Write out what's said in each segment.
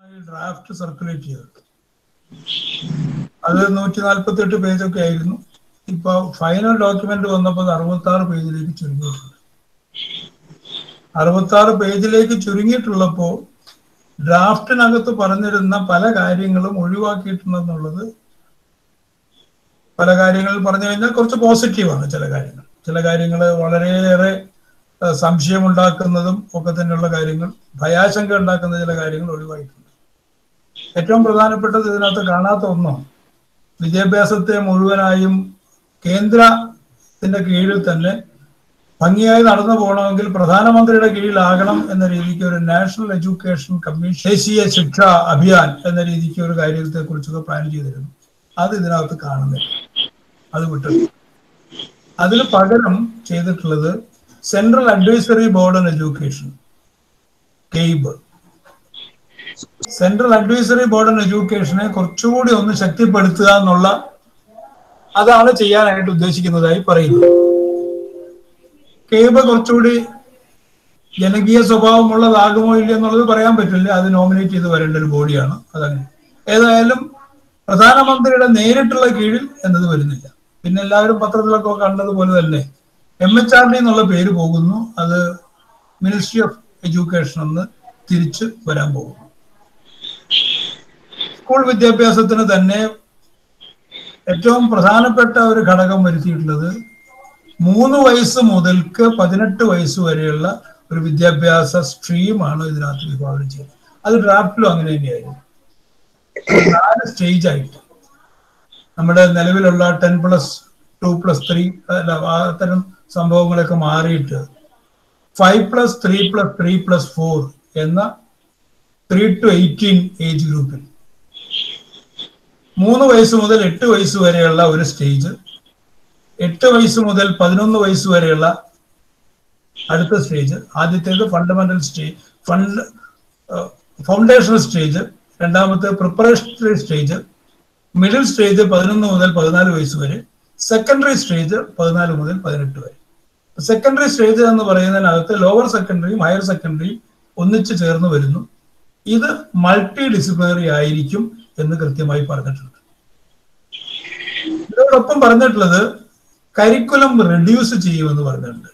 Draft circulate ചെയ്തത് അത് നൂറ്റി നാൽപ്പത്തി എട്ട് പേജൊക്കെ ആയിരുന്നു ഇപ്പൊ ഫൈനൽ ഡോക്യുമെന്റ് വന്നപ്പോൾ അത് അറുപത്തി ആറ് പേജിലേക്ക് ചുരുങ്ങിയിട്ടുണ്ട് അറുപത്തി ആറ് പേജിലേക്ക് ചുരുങ്ങിയിട്ടുള്ളപ്പോ ഡ്രാഫ്റ്റിനകത്ത് പറഞ്ഞിരുന്ന പല കാര്യങ്ങളും ഒഴിവാക്കിയിട്ടുണ്ടെന്നുള്ളത് പല കാര്യങ്ങൾ പറഞ്ഞു കഴിഞ്ഞാൽ കുറച്ച് പോസിറ്റീവാണ് ചില കാര്യങ്ങൾ ചില കാര്യങ്ങൾ വളരെയേറെ ഏഹ്, സംശയമുണ്ടാക്കുന്നതും ഒക്കെ തന്നെയുള്ള കാര്യങ്ങൾ ഭയാശങ്ക ഉണ്ടാക്കുന്ന ചില കാര്യങ്ങൾ ഒഴിവായിട്ടുണ്ട് ഏറ്റവും പ്രധാനപ്പെട്ടത് ഇതിനകത്ത് കാണാത്ത ഒന്നാണ് വിദ്യാഭ്യാസത്തെ മുഴുവനായും കേന്ദ്രത്തിന്റെ കീഴിൽ തന്നെ ഭംഗിയായി നടന്നു പോകണമെങ്കിൽ പ്രധാനമന്ത്രിയുടെ കീഴിലാകണം എന്ന രീതിക്ക് ഒരു നാഷണൽ എഡ്യൂക്കേഷൻ കമ്മീഷൻ ദേശീയ ശിക്ഷാ അഭിയാൻ എന്ന രീതിക്ക് ഒരു കാര്യത്തെ കുറിച്ചൊക്കെ പ്ലാൻ ചെയ്തിരുന്നു അത് ഇതിനകത്ത് കാണുന്നില്ല അത് വിട്ടു അതിൽ പകരം ചെയ്തിട്ടുള്ളത് central advisory board on education CABE central advisory board on എഡ്യൂക്കേഷനെ കുറച്ചുകൂടി ഒന്ന് ശക്തിപ്പെടുത്തുക എന്നുള്ള അതാണ് ചെയ്യാനായിട്ട് ഉദ്ദേശിക്കുന്നതായി പറയുന്നു കേബ് കുറച്ചുകൂടി ജനകീയ സ്വഭാവമുള്ളതാകുമോ ഇല്ല എന്നുള്ളത് പറയാൻ പറ്റില്ല അത് നോമിനേറ്റ് ചെയ്ത് വരേണ്ട ഒരു ബോഡിയാണ് അതങ്ങനെ ഏതായാലും പ്രധാനമന്ത്രിയുടെ നേരിട്ടുള്ള കീഴിൽ എന്നത് വരുന്നില്ല പിന്നെ എല്ലാവരും പത്രത്തിലൊക്കെ കണ്ടതുപോലെ തന്നെ എം എച്ച് ആർ ഡി എന്നുള്ള പേര് പോകുന്നു അത് മിനിസ്ട്രി ഓഫ് എഡ്യൂക്കേഷൻ എന്ന് തിരിച്ച് വരാൻ പോകുന്നു സ്കൂൾ വിദ്യാഭ്യാസത്തിന് തന്നെ ഏറ്റവും പ്രധാനപ്പെട്ട ഒരു ഘടകം വരുത്തിയിട്ടുള്ളത് മൂന്ന് വയസ്സ് മുതൽക്ക് പതിനെട്ട് വയസ്സ് വരെയുള്ള ഒരു വിദ്യാഭ്യാസ സ്ട്രീമാണ് ഇതിനകത്ത് വിഭാവനം ചെയ്യുന്നത് അത് ഡ്രാഫ്റ്റിലും അങ്ങനെ തന്നെയായിരുന്നു നാല് സ്റ്റേജ് ആയിട്ട് നമ്മുടെ നിലവിലുള്ള ten plus two plus three അല്ല അത്തരം സംഭവങ്ങളൊക്കെ മാറിയിട്ട് five plus three plus three plus four എന്ന ത്രീ ടു എയ്റ്റീൻ ഏജ് ഗ്രൂപ്പിൽ മൂന്ന് വയസ്സ് മുതൽ എട്ട് വയസ്സ് വരെയുള്ള ഒരു സ്റ്റേജ് എട്ട് വയസ്സ് മുതൽ പതിനൊന്ന് വയസ്സ് വരെയുള്ള അടുത്ത സ്റ്റേജ് ആദ്യത്തേത് fundamental stage fund foundational stage രണ്ടാമത്തെ പ്രിപ്പറേഷണറി സ്റ്റേജ് മിഡിൽ സ്റ്റേജ് പതിനൊന്ന് മുതൽ പതിനാല് വയസ്സ് വരെ സെക്കൻഡറി സ്റ്റേജ് പതിനാല് മുതൽ പതിനെട്ട് വരെ സെക്കൻഡറി സ്റ്റേജ് എന്ന് പറയുന്നതിനകത്ത് ലോവർ സെക്കൻഡറിയും ഹയർ സെക്കൻഡറിയും ഒന്നിച്ച് ചേർന്ന് വരുന്നു ഇത് മൾട്ടി ഡിസിപ്ലിനറി ആയിരിക്കും എന്ന് കൃത്യമായി പറഞ്ഞിട്ടുണ്ട് ഇതിനോടൊപ്പം പറഞ്ഞിട്ടുള്ളത് കരിക്കുലം റെഡ്യൂസ് ചെയ്യുമെന്ന് പറഞ്ഞിട്ടുണ്ട്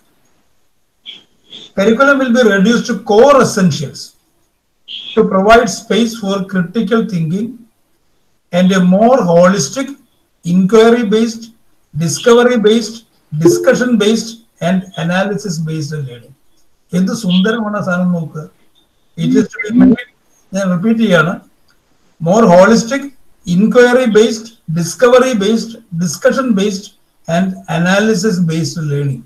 curriculum will be reduce to core essentials to provide space for critical thinking and a more holistic inquiry based discovery based discussion based and analysis based learning എന്ത് സുന്ദരമാണ് ആ സാധനം നോക്കുക ഇറ്റ് ഇസ് ടു ബി ഞാൻ repeat ചെയ്യാണ് more holistic inquiry based discovery based discussion based and analysis based learning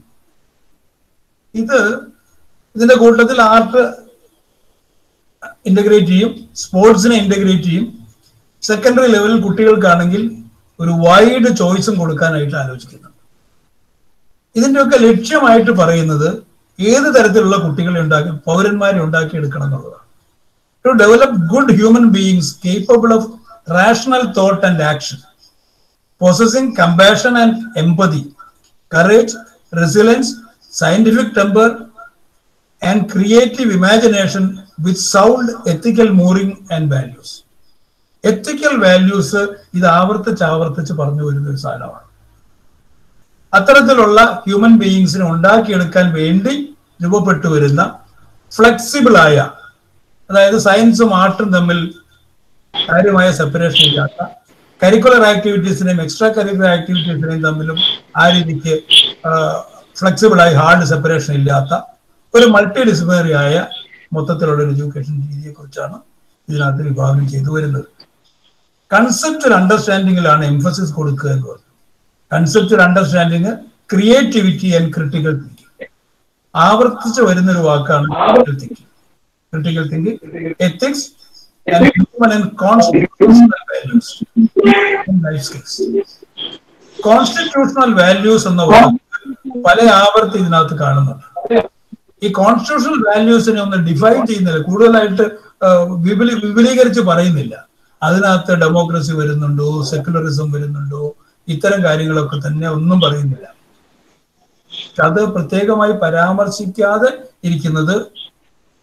ഇത് ഇതിന്റെ കൂട്ടത്തിൽ ആർട്ട് ഇന്റഗ്രേറ്റ് ചെയ്യും സ്പോർട്സിനെ ഇന്റഗ്രേറ്റ് ചെയ്യും സെക്കൻഡറി ലെവലിൽ കുട്ടികൾക്കാണെങ്കിൽ ഒരു വൈഡ് ചോയ്സും കൊടുക്കാനായിട്ട് ആലോചിക്കുന്നുണ്ട് ഇതിന്റെയൊക്കെ ലക്ഷ്യമായിട്ട് പറയുന്നത് ഏത് തരത്തിലുള്ള കുട്ടികളെ ഉണ്ടാക്കി പൗരന്മാരെ ഉണ്ടാക്കിയെടുക്കണം എന്നുള്ളതാണ് to develop good human beings capable of rational thought and action possessing compassion and empathy, courage, resilience, scientific temper, and creative imagination with sound ethical mooring and values. Ethical values ഇത് ആവർത്തിച്ച് ആവർത്തിച്ച് പറഞ്ഞു വരുന്ന ഒരു സാധനമാണ് അത്തരത്തിലുള്ള ഹ്യൂമൻ ബീയിങ്സിനെ ഉണ്ടാക്കിയെടുക്കാൻ വേണ്ടി രൂപപ്പെട്ടു വരുന്ന ഫ്ലെക്സിബിൾ ആയ അതായത് സയൻസും ആർട്ടും തമ്മിൽ കാര്യമായ സെപ്പറേഷൻ ഇല്ലാത്ത കരിക്കുലർ ആക്ടിവിറ്റീസിനെയും എക്സ്ട്രാ കരിക്കുലർ ആക്ടിവിറ്റീസിനെയും തമ്മിലും ആ രീതിക്ക് ഫ്ലെക്സിബിൾ ആയി ഹാർഡ് സെപ്പറേഷൻ ഇല്ലാത്ത ഒരു മൾട്ടി ഡിസിപ്ലിനറി ആയ മൊത്തത്തിലുള്ള ഒരു എഡ്യൂക്കേഷൻ രീതിയെ കുറിച്ചാണ് ഇതിനകത്ത് വിഭാവനം ചെയ്തു വരുന്നത് കൺസെപ്റ്റൽ അണ്ടർസ്റ്റാൻഡിങ്ങിലാണ് എംഫസിസ് കൊടുക്കുക എന്ന് പറഞ്ഞു conceptual understanding creativity and critical thinking ആവർത്തിച്ച് വരുന്ന ഒരു വാക്കാണ് critical thinking critical thinking ethics and human and constitutional values in life skills. Constitutional values എന്ന വാക്ക് പല ആവർത്തി ഇതിനകത്ത് കാണുന്നുണ്ട് ഈ കോൺസ്റ്റിറ്റ്യൂഷണൽ വാല്യൂസിനെ ഒന്ന് ഡിഫൈൻ ചെയ്യുന്നില്ല കൂടുതലായിട്ട് ആ, വിപുലീ വിപുലീകരിച്ച് പറയുന്നില്ല അതിനകത്ത് ഡെമോക്രസി വരുന്നുണ്ടോ സെക്യുലറിസം വരുന്നുണ്ടോ ഇത്തരം കാര്യങ്ങളൊക്കെ തന്നെ ഒന്നും പറയുന്നില്ല അത് പ്രത്യേകമായി പരാമർശിക്കാതെ ഇരിക്കുന്നത്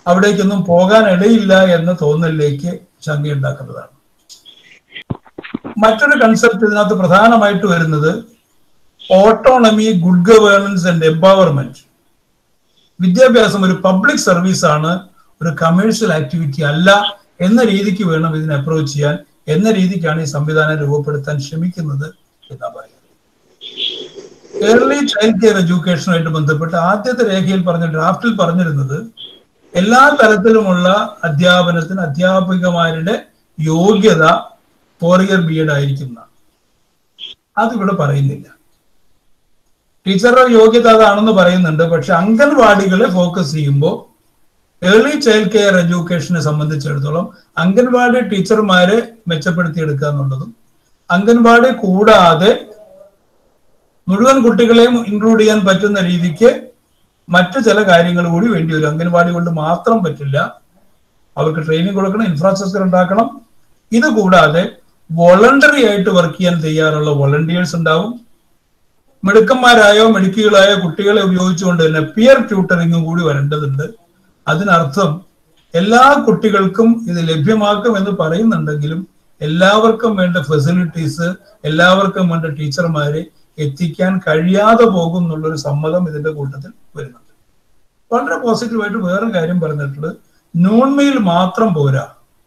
അവിടേക്കൊന്നും പോകാൻ ഇടയില്ല എന്ന തോന്നലിലേക്ക് ശങ്കയുണ്ടാക്കുന്നതാണ് മറ്റൊരു കൺസെപ്റ്റ് ഇതിനകത്ത് പ്രധാനമായിട്ട് വരുന്നത് autonomy good governance and empowerment വിദ്യാഭ്യാസം ഒരു പബ്ലിക് സർവീസ് ആണ് ഒരു കമേഴ്ഷ്യൽ ആക്ടിവിറ്റി അല്ല എന്ന രീതിക്ക് വേണം ഇതിനെ അപ്രോച്ച് ചെയ്യാൻ എന്ന രീതിക്കാണ് ഈ സംവിധാനം രൂപപ്പെടുത്താൻ ശ്രമിക്കുന്നത് എന്നാ പറയുന്നത് ഏർലി ചൈൽഡ് കെയർ എഡ്യൂക്കേഷനുമായിട്ട് ബന്ധപ്പെട്ട് ആദ്യത്തെ രേഖയിൽ പറഞ്ഞ ഡ്രാഫ്റ്റിൽ പറഞ്ഞിരുന്നത് എല്ലാ തരത്തിലുമുള്ള അധ്യാപനത്തിന് അധ്യാപികമാരുടെ യോഗ്യത ഫോർ ഇയർ ബി എഡ് ആയിരിക്കുന്ന അതിവിടെ പറയുന്നില്ല ടീച്ചറുടെ യോഗ്യത അതാണെന്ന് പറയുന്നുണ്ട് പക്ഷെ അംഗൻവാടികളെ ഫോക്കസ് ചെയ്യുമ്പോൾ ഏർലി ചൈൽഡ് കെയർ എഡ്യൂക്കേഷനെ സംബന്ധിച്ചിടത്തോളം അംഗൻവാടി ടീച്ചർമാരെ മെച്ചപ്പെടുത്തിയെടുക്കുക എന്നുള്ളതും അംഗൻവാടി കൂടാതെ മുഴുവൻ കുട്ടികളെയും ഇൻക്ലൂഡ് ചെയ്യാൻ പറ്റുന്ന രീതിക്ക് മറ്റു ചില കാര്യങ്ങൾ കൂടി വേണ്ടി വരും അംഗൻവാടി കൊണ്ട് മാത്രം പറ്റില്ല അവർക്ക് ട്രെയിനിങ് കൊടുക്കണം ഇൻഫ്രാസ്ട്രക്ചർ ഉണ്ടാക്കണം ഇത് കൂടാതെ വോളണ്ടറി ആയിട്ട് വർക്ക് ചെയ്യാൻ തയ്യാറുള്ള വോളണ്ടിയേഴ്സ് ഉണ്ടാവും മിടുക്കന്മാരായോ മിടുക്കികളായോ കുട്ടികളെ ഉപയോഗിച്ചുകൊണ്ട് തന്നെ പിയർ ട്യൂട്ടറിങ്ങും കൂടി വരേണ്ടതുണ്ട് അതിനർത്ഥം എല്ലാ കുട്ടികൾക്കും ഇത് ലഭ്യമാക്കും എന്ന് പറയുന്നുണ്ടെങ്കിലും എല്ലാവർക്കും വേണ്ട ഫെസിലിറ്റീസ് എല്ലാവർക്കും വേണ്ട ടീച്ചർമാരെ എത്തിക്കാൻ കഴിയാതെ പോകും എന്നുള്ളൊരു സമ്മതം ഇതിന്റെ കൂട്ടത്തിൽ വരുന്നുണ്ട് വളരെ പോസിറ്റീവായിട്ട് വേറെ കാര്യം പറഞ്ഞിട്ടുള്ളത് നോൺ മെയിൽ മാത്രം പോരാ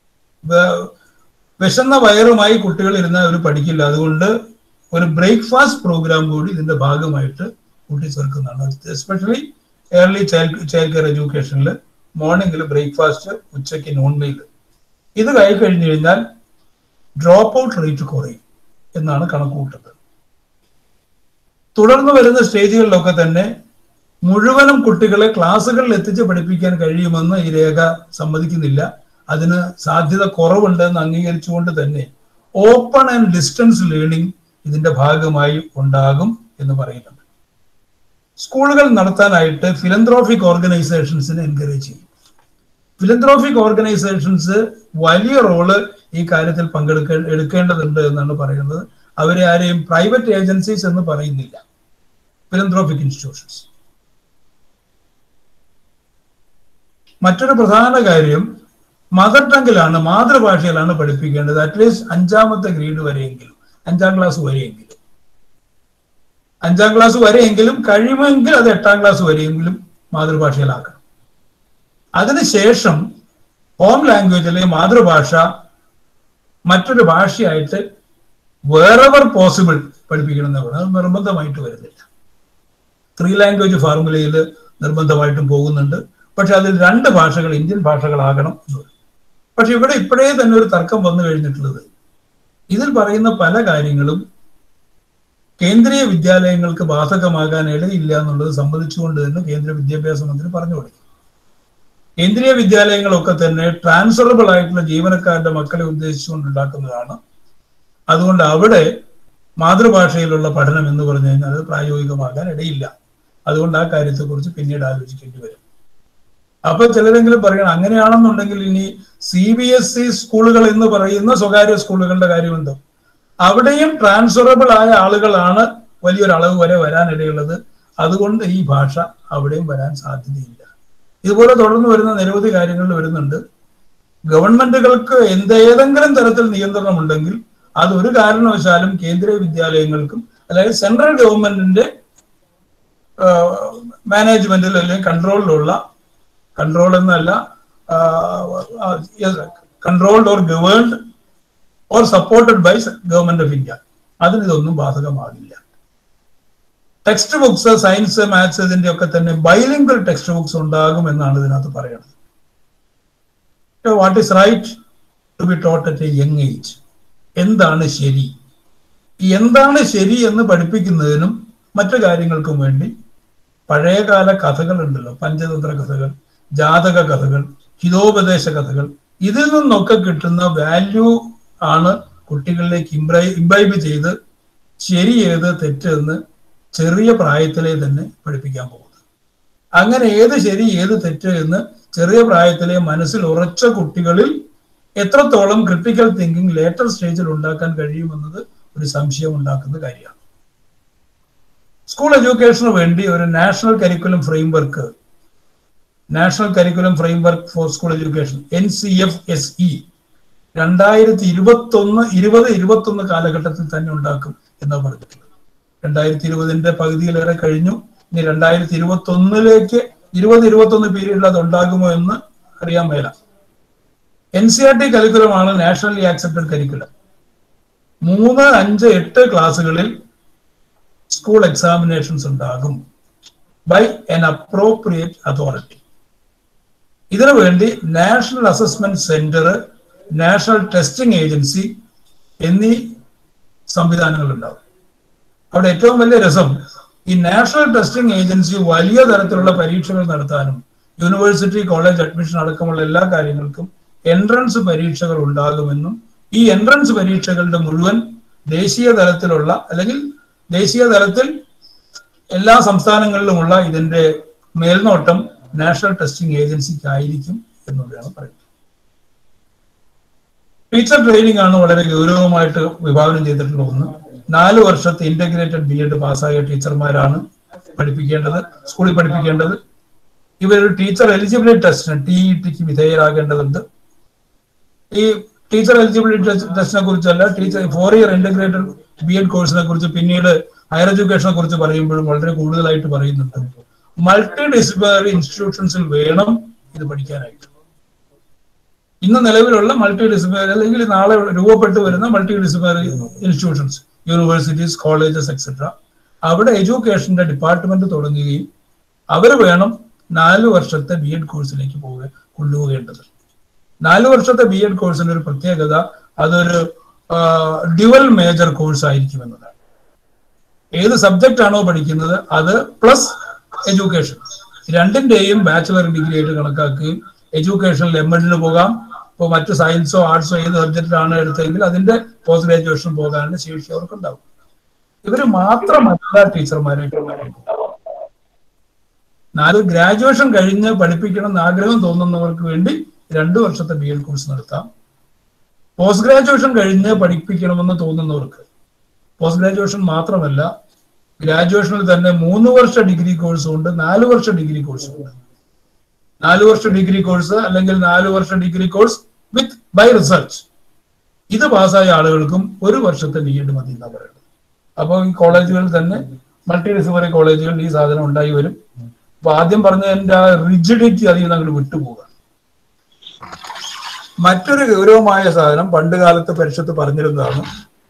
വിശന്ന വയറുമായി കുട്ടികൾ ഇരുന്നാൽ അവർ പഠിക്കില്ല അതുകൊണ്ട് ഒരു ബ്രേക്ക്ഫാസ്റ്റ് പ്രോഗ്രാം കൂടി ഇതിന്റെ ഭാഗമായിട്ട് കൂട്ടിച്ചേർക്കുന്നതാണ് especially early child child care എഡ്യൂക്കേഷനിൽ മോർണിംഗിൽ ബ്രേക്ക്ഫാസ്റ്റ് ഉച്ചയ്ക്ക് നോൺ മെയിൽ ഇത് കൈ കഴിഞ്ഞു കഴിഞ്ഞാൽ ഡ്രോപ്പ് ഔട്ട് റേറ്റ് കുറയും എന്നാണ് കണക്കുകൂട്ടുന്നത് തുടർന്ന് വരുന്ന സ്റ്റേജുകളിലൊക്കെ തന്നെ മുഴുവനും കുട്ടികളെ ക്ലാസ്സുകളിൽ എത്തിച്ച് പഠിപ്പിക്കാൻ കഴിയുമെന്ന് ഈ രേഖ സമ്മതിക്കുന്നില്ല അതിന് സാധ്യത കുറവുണ്ടെന്ന് അംഗീകരിച്ചുകൊണ്ട് തന്നെ ഓപ്പൺ ആൻഡ് ഡിസ്റ്റൻസ് ലേണിംഗ് ഇതിന്റെ ഭാഗമായി ഉണ്ടാകും എന്ന് പറയുന്നുണ്ട് സ്കൂളുകൾ നടത്താനായിട്ട് ഫിലന്ത്രോഫിക് ഓർഗനൈസേഷൻസിനെ എൻകറേജ് ചെയ്യും ഫിലന്ത്രോഫിക് ഓർഗനൈസേഷൻസ് വലിയ റോള് ഈ കാര്യത്തിൽ പങ്കെടുക്ക എടുക്കേണ്ടതുണ്ട് എന്നാണ് പറയുന്നത് അവരെ ആരെയും പ്രൈവറ്റ് ഏജൻസീസ് എന്ന് പറയുന്നില്ല ഫിലന്ത്രോഫിക് ഇൻസ്റ്റിറ്റ്യൂഷൻസ് മറ്റൊരു പ്രധാന കാര്യം മദർ ടങ്ങിലാണ് മാതൃഭാഷയിലാണ് പഠിപ്പിക്കേണ്ടത് അറ്റ്ലീസ്റ്റ് അഞ്ചാമത്തെ ഗ്രേഡ് വരെയെങ്കിലും അഞ്ചാം ക്ലാസ് വരെയെങ്കിലും അഞ്ചാം ക്ലാസ് വരെയെങ്കിലും കഴിയുമെങ്കിൽ അത് എട്ടാം ക്ലാസ് വരെയെങ്കിലും മാതൃഭാഷയിലാക്കണം അതിനുശേഷം ഹോം ലാംഗ്വേജിലെ മാതൃഭാഷ മറ്റൊരു ഭാഷയായിട്ട് വേറെവർ പോസിബിൾ പഠിപ്പിക്കണം എന്ന് പറയുന്നത് അത് നിർബന്ധമായിട്ട് വരുന്നില്ല ത്രീ ലാംഗ്വേജ് ഫോർമുലയിൽ നിർബന്ധമായിട്ടും പോകുന്നുണ്ട് പക്ഷെ അതിൽ രണ്ട് ഭാഷകൾ ഇന്ത്യൻ ഭാഷകളാകണം എന്ന് പറയും പക്ഷെ ഇവിടെ ഇപ്പോഴേ തന്നെ ഒരു തർക്കം വന്നു കഴിഞ്ഞിട്ടുള്ളത് ഇതിൽ പറയുന്ന പല കാര്യങ്ങളും കേന്ദ്രീയ വിദ്യാലയങ്ങൾക്ക് ബാധകമാകാൻ ഇടയില്ല എന്നുള്ളത് സംബന്ധിച്ചുകൊണ്ട് തന്നെ കേന്ദ്ര വിദ്യാഭ്യാസ മന്ത്രി പറഞ്ഞു കൊടുക്കും കേന്ദ്രീയ വിദ്യാലയങ്ങളൊക്കെ തന്നെ ട്രാൻസ്ഫറബിൾ ആയിട്ടുള്ള ജീവനക്കാരുടെ മക്കളെ ഉദ്ദേശിച്ചുകൊണ്ടുണ്ടാക്കുന്നതാണ് അതുകൊണ്ട് അവിടെ മാതൃഭാഷയിലുള്ള പഠനം എന്ന് പറഞ്ഞു കഴിഞ്ഞാൽ അത് പ്രായോഗികമാകാൻ ഇടയില്ല അതുകൊണ്ട് ആ കാര്യത്തെക്കുറിച്ച് പിന്നീട് ആലോചിക്കേണ്ടി വരും അപ്പൊ ചിലരെങ്കിലും പറയണം അങ്ങനെയാണെന്നുണ്ടെങ്കിൽ ഇനി സി ബി എസ് ഇ സ്കൂളുകൾ എന്ന് പറയുന്ന സ്വകാര്യ സ്കൂളുകളുടെ കാര്യമുണ്ടോ അവിടെയും ട്രാൻസ്ഫറബിൾ ആയ ആളുകളാണ് വലിയൊരു അളവ് വരെ വരാനിടയുള്ളത് അതുകൊണ്ട് ഈ ഭാഷ അവിടെയും വരാൻ സാധ്യതയില്ല ഇതുപോലെ തുടർന്ന് വരുന്ന നിരവധി കാര്യങ്ങൾ വരുന്നുണ്ട് ഗവൺമെന്റുകൾക്ക് എന്തേതെങ്കിലും തരത്തിൽ നിയന്ത്രണം ഉണ്ടെങ്കിൽ അത് ഒരു കാരണവശാലും കേന്ദ്രീയ വിദ്യാലയങ്ങൾക്കും അതായത് സെൻട്രൽ ഗവൺമെന്റിന്റെ മാനേജ്മെന്റിൽ അല്ലെങ്കിൽ കൺട്രോളിലുള്ള കൺട്രോൾ എന്നല്ല controlled or governed or supported by government of India അതിന് ഇതൊന്നും ബാധകമാകില്ല ടെക്സ്റ്റ് ബുക്സ് സയൻസ് മാത്സ് ഇതിന്റെ ഒക്കെ തന്നെ ബൈലിംഗൽ ടെക്സ്റ്റ് ബുക്സ് ഉണ്ടാകും എന്നാണ് ഇതിനകത്ത് പറയുന്നത് what is right to be taught at a young age എന്താണ് ശരി എന്താണ് ശരി എന്ന് പഠിപ്പിക്കുന്നതിനും മറ്റു കാര്യങ്ങൾക്കും വേണ്ടി പഴയകാല കഥകൾ ഉണ്ടല്ലോ പഞ്ചതന്ത്ര കഥകൾ ജാതക കഥകൾ ഹിതോപദേശ കഥകൾ ഇതിൽ നിന്നൊക്കെ കിട്ടുന്ന വാല്യൂ ആണ് കുട്ടികളിലേക്ക് ഇംബ്രൈ ഇംബൈബ് ചെയ്ത് ശരി ഏത് തെറ്റ് എന്ന് ചെറിയ പ്രായത്തിലെ തന്നെ പഠിപ്പിക്കാൻ പോകുന്നത് അങ്ങനെ ഏത് ശരി ഏത് തെറ്റ് എന്ന് ചെറിയ പ്രായത്തിലെ മനസ്സിൽ ഉറച്ച കുട്ടികളിൽ എത്രത്തോളം ക്രിട്ടിക്കൽ തിങ്കിങ് ലേറ്റർ സ്റ്റേജിൽ ഉണ്ടാക്കാൻ കഴിയുമെന്നത് ഒരു സംശയം ഉണ്ടാക്കുന്ന കാര്യമാണ് സ്കൂൾ എഡ്യൂക്കേഷന് വേണ്ടി ഒരു national curriculum framework national curriculum framework for school education N C F S E രണ്ടായിരത്തി ഇരുപത്തി ഒന്ന് ഇരുപത് ഇരുപത്തി ഒന്ന് കാലഘട്ടത്തിൽ തന്നെ ഉണ്ടാക്കും എന്നാണ് പറഞ്ഞിട്ടുള്ളത് രണ്ടായിരത്തി ഇരുപതിന്റെ പകുതിയിലേറെ കഴിഞ്ഞു ഇനി രണ്ടായിരത്തി ഇരുപത്തി ഒന്നിലേക്ക് ഇരുപത് ഇരുപത്തി ഒന്ന് പീരീഡിൽ അത് ഉണ്ടാകുമോ എന്ന് അറിയാൻ മേല എൻ സി ആർ ടി കരിക്കുലമാണ് നാഷണലി ആക്സെപ്റ്റഡ് കരിക്കുലം മൂന്ന് അഞ്ച് എട്ട് ക്ലാസ്സുകളിൽ സ്കൂൾ എക്സാമിനേഷൻസ് ഉണ്ടാകും ബൈ എൻ അപ്രോപ്രിയേറ്റ് അതോറിറ്റി ഇതിനു വേണ്ടി national assessment centre national testing agency എന്നീ സംവിധാനങ്ങൾ ഉണ്ടാവും അവിടെ ഏറ്റവും വലിയ രസം ഈ നാഷണൽ ടെസ്റ്റിംഗ് ഏജൻസി വലിയ തരത്തിലുള്ള പരീക്ഷകൾ നടത്താനും യൂണിവേഴ്സിറ്റി കോളേജ് അഡ്മിഷൻ അടക്കമുള്ള എല്ലാ കാര്യങ്ങൾക്കും എൻട്രൻസ് പരീക്ഷകൾ ഉണ്ടാകുമെന്നും ഈ എൻട്രൻസ് പരീക്ഷകളുടെ മുഴുവൻ ദേശീയ തലത്തിലുള്ള അല്ലെങ്കിൽ ദേശീയ തലത്തിൽ എല്ലാ സംസ്ഥാനങ്ങളിലുമുള്ള ഇതിന്റെ മേൽനോട്ടം നാഷണൽ ടെസ്റ്റിംഗ് ഏജൻസിക്ക് ആയിരിക്കും എന്നുള്ളതാണ് പറയുന്നത് ടീച്ചർ ട്രെയിനിങ് ആണ് വളരെ ഗൗരവമായിട്ട് വിഭാവനം ചെയ്തിട്ടുള്ള ഒന്ന് നാല് വർഷത്തെ ഇന്റഗ്രേറ്റഡ് ബി എഡ് പാസ്സായ ടീച്ചർമാരാണ് പഠിപ്പിക്കേണ്ടത് സ്കൂളിൽ പഠിപ്പിക്കേണ്ടത് ഇവരൊരു ടീച്ചർ എലിജിബിലിറ്റി ടെസ്റ്റിന് ടി ഇ ടിക്ക് വിധേയരാകേണ്ടതുണ്ട് ഈ ടീച്ചർ എലിജിബിലിറ്റി ടെസ്റ്റിനെ കുറിച്ചല്ല teacher four year integrated B Ed കോഴ്സിനെ കുറിച്ച് പിന്നീട് ഹയർ എഡ്യൂക്കേഷനെ കുറിച്ച് പറയുമ്പോഴും വളരെ കൂടുതലായിട്ട് പറയുന്നുണ്ട് മൾട്ടി ഡിസിപ്ലിനറി ഇൻസ്റ്റിറ്റ്യൂഷൻസിൽ വേണം ഇത് പഠിക്കാനായിട്ട് ഇന്ന് നിലവിലുള്ള മൾട്ടി ഡിസിപ്ലിനറി അല്ലെങ്കിൽ നാളെ രൂപപ്പെട്ടു വരുന്ന multi disciplinary institutions universities colleges etcetera അവിടെ എഡ്യൂക്കേഷന്റെ ഡിപ്പാർട്ട്മെന്റ് തുടങ്ങുകയും അവർ വേണം നാല് വർഷത്തെ ബി എഡ് കോഴ്സിലേക്ക് പോവുക കൊണ്ടുപോകേണ്ടത് നാല് വർഷത്തെ ബി എഡ് കോഴ്സിന്റെ ഒരു പ്രത്യേകത അതൊരു ഡ്യുവൽ മേജർ കോഴ്സ് ആയിരിക്കും എന്നതാണ് ഏത് സബ്ജക്റ്റ് ആണോ പഠിക്കുന്നത് അത് പ്ലസ് എഡ്യൂക്കേഷൻ രണ്ടിന്റെയും ബാച്ചിലർ ഡിഗ്രി ആയിട്ട് കണക്കാക്കുകയും എഡ്യൂക്കേഷനിൽ എം എഡിന് പോകാം ഇപ്പോൾ മറ്റു സയൻസോ ആർട്സോ ഏത് സബ്ജക്റ്റിലാണ് എടുത്തതെങ്കിൽ അതിന്റെ പോസ്റ്റ് ഗ്രാജുവേഷൻ പോകാനുള്ള ശേഷി അവർക്കുണ്ടാവും ഇവര് മാത്രമല്ല ടീച്ചർമാരായിട്ട് നാല് ഗ്രാജുവേഷൻ കഴിഞ്ഞ് പഠിപ്പിക്കണം എന്ന് ആഗ്രഹം തോന്നുന്നവർക്ക് വേണ്ടി രണ്ടു വർഷത്തെ ബി എഡ് കോഴ്സ് നടത്താം പോസ്റ്റ് ഗ്രാജുവേഷൻ കഴിഞ്ഞ് പഠിപ്പിക്കണമെന്ന് തോന്നുന്നവർക്ക് പോസ്റ്റ് ഗ്രാജുവേഷൻ മാത്രമല്ല ഗ്രാജുവേഷനിൽ തന്നെ മൂന്ന് വർഷ ഡിഗ്രി കോഴ്സും ഉണ്ട് നാല് വർഷ ഡിഗ്രി കോഴ്സും ഉണ്ട് നാല് വർഷ ഡിഗ്രി കോഴ്സ് അല്ലെങ്കിൽ നാല് വർഷ degree course with by research ഇത് പാസ്സായ ആളുകൾക്കും ഒരു വർഷത്തെ ബി എഡ് മതി എന്നാണ് പറയുന്നത് അപ്പോൾ ഈ കോളേജുകളിൽ തന്നെ മൾട്ടി ഡിസിപ്ലിനറി കോളേജുകളിൽ ഈ സാധനം ഉണ്ടായി വരും അപ്പൊ ആദ്യം പറഞ്ഞതിന്റെ ആ റിജിഡിറ്റി അധികം അങ്ങോട്ട് വിട്ടുപോകുക മറ്റൊരു ഗൗരവമായ സാധനം പണ്ട് കാലത്ത് പരിഷത്ത് പറഞ്ഞിരുന്നതാണ്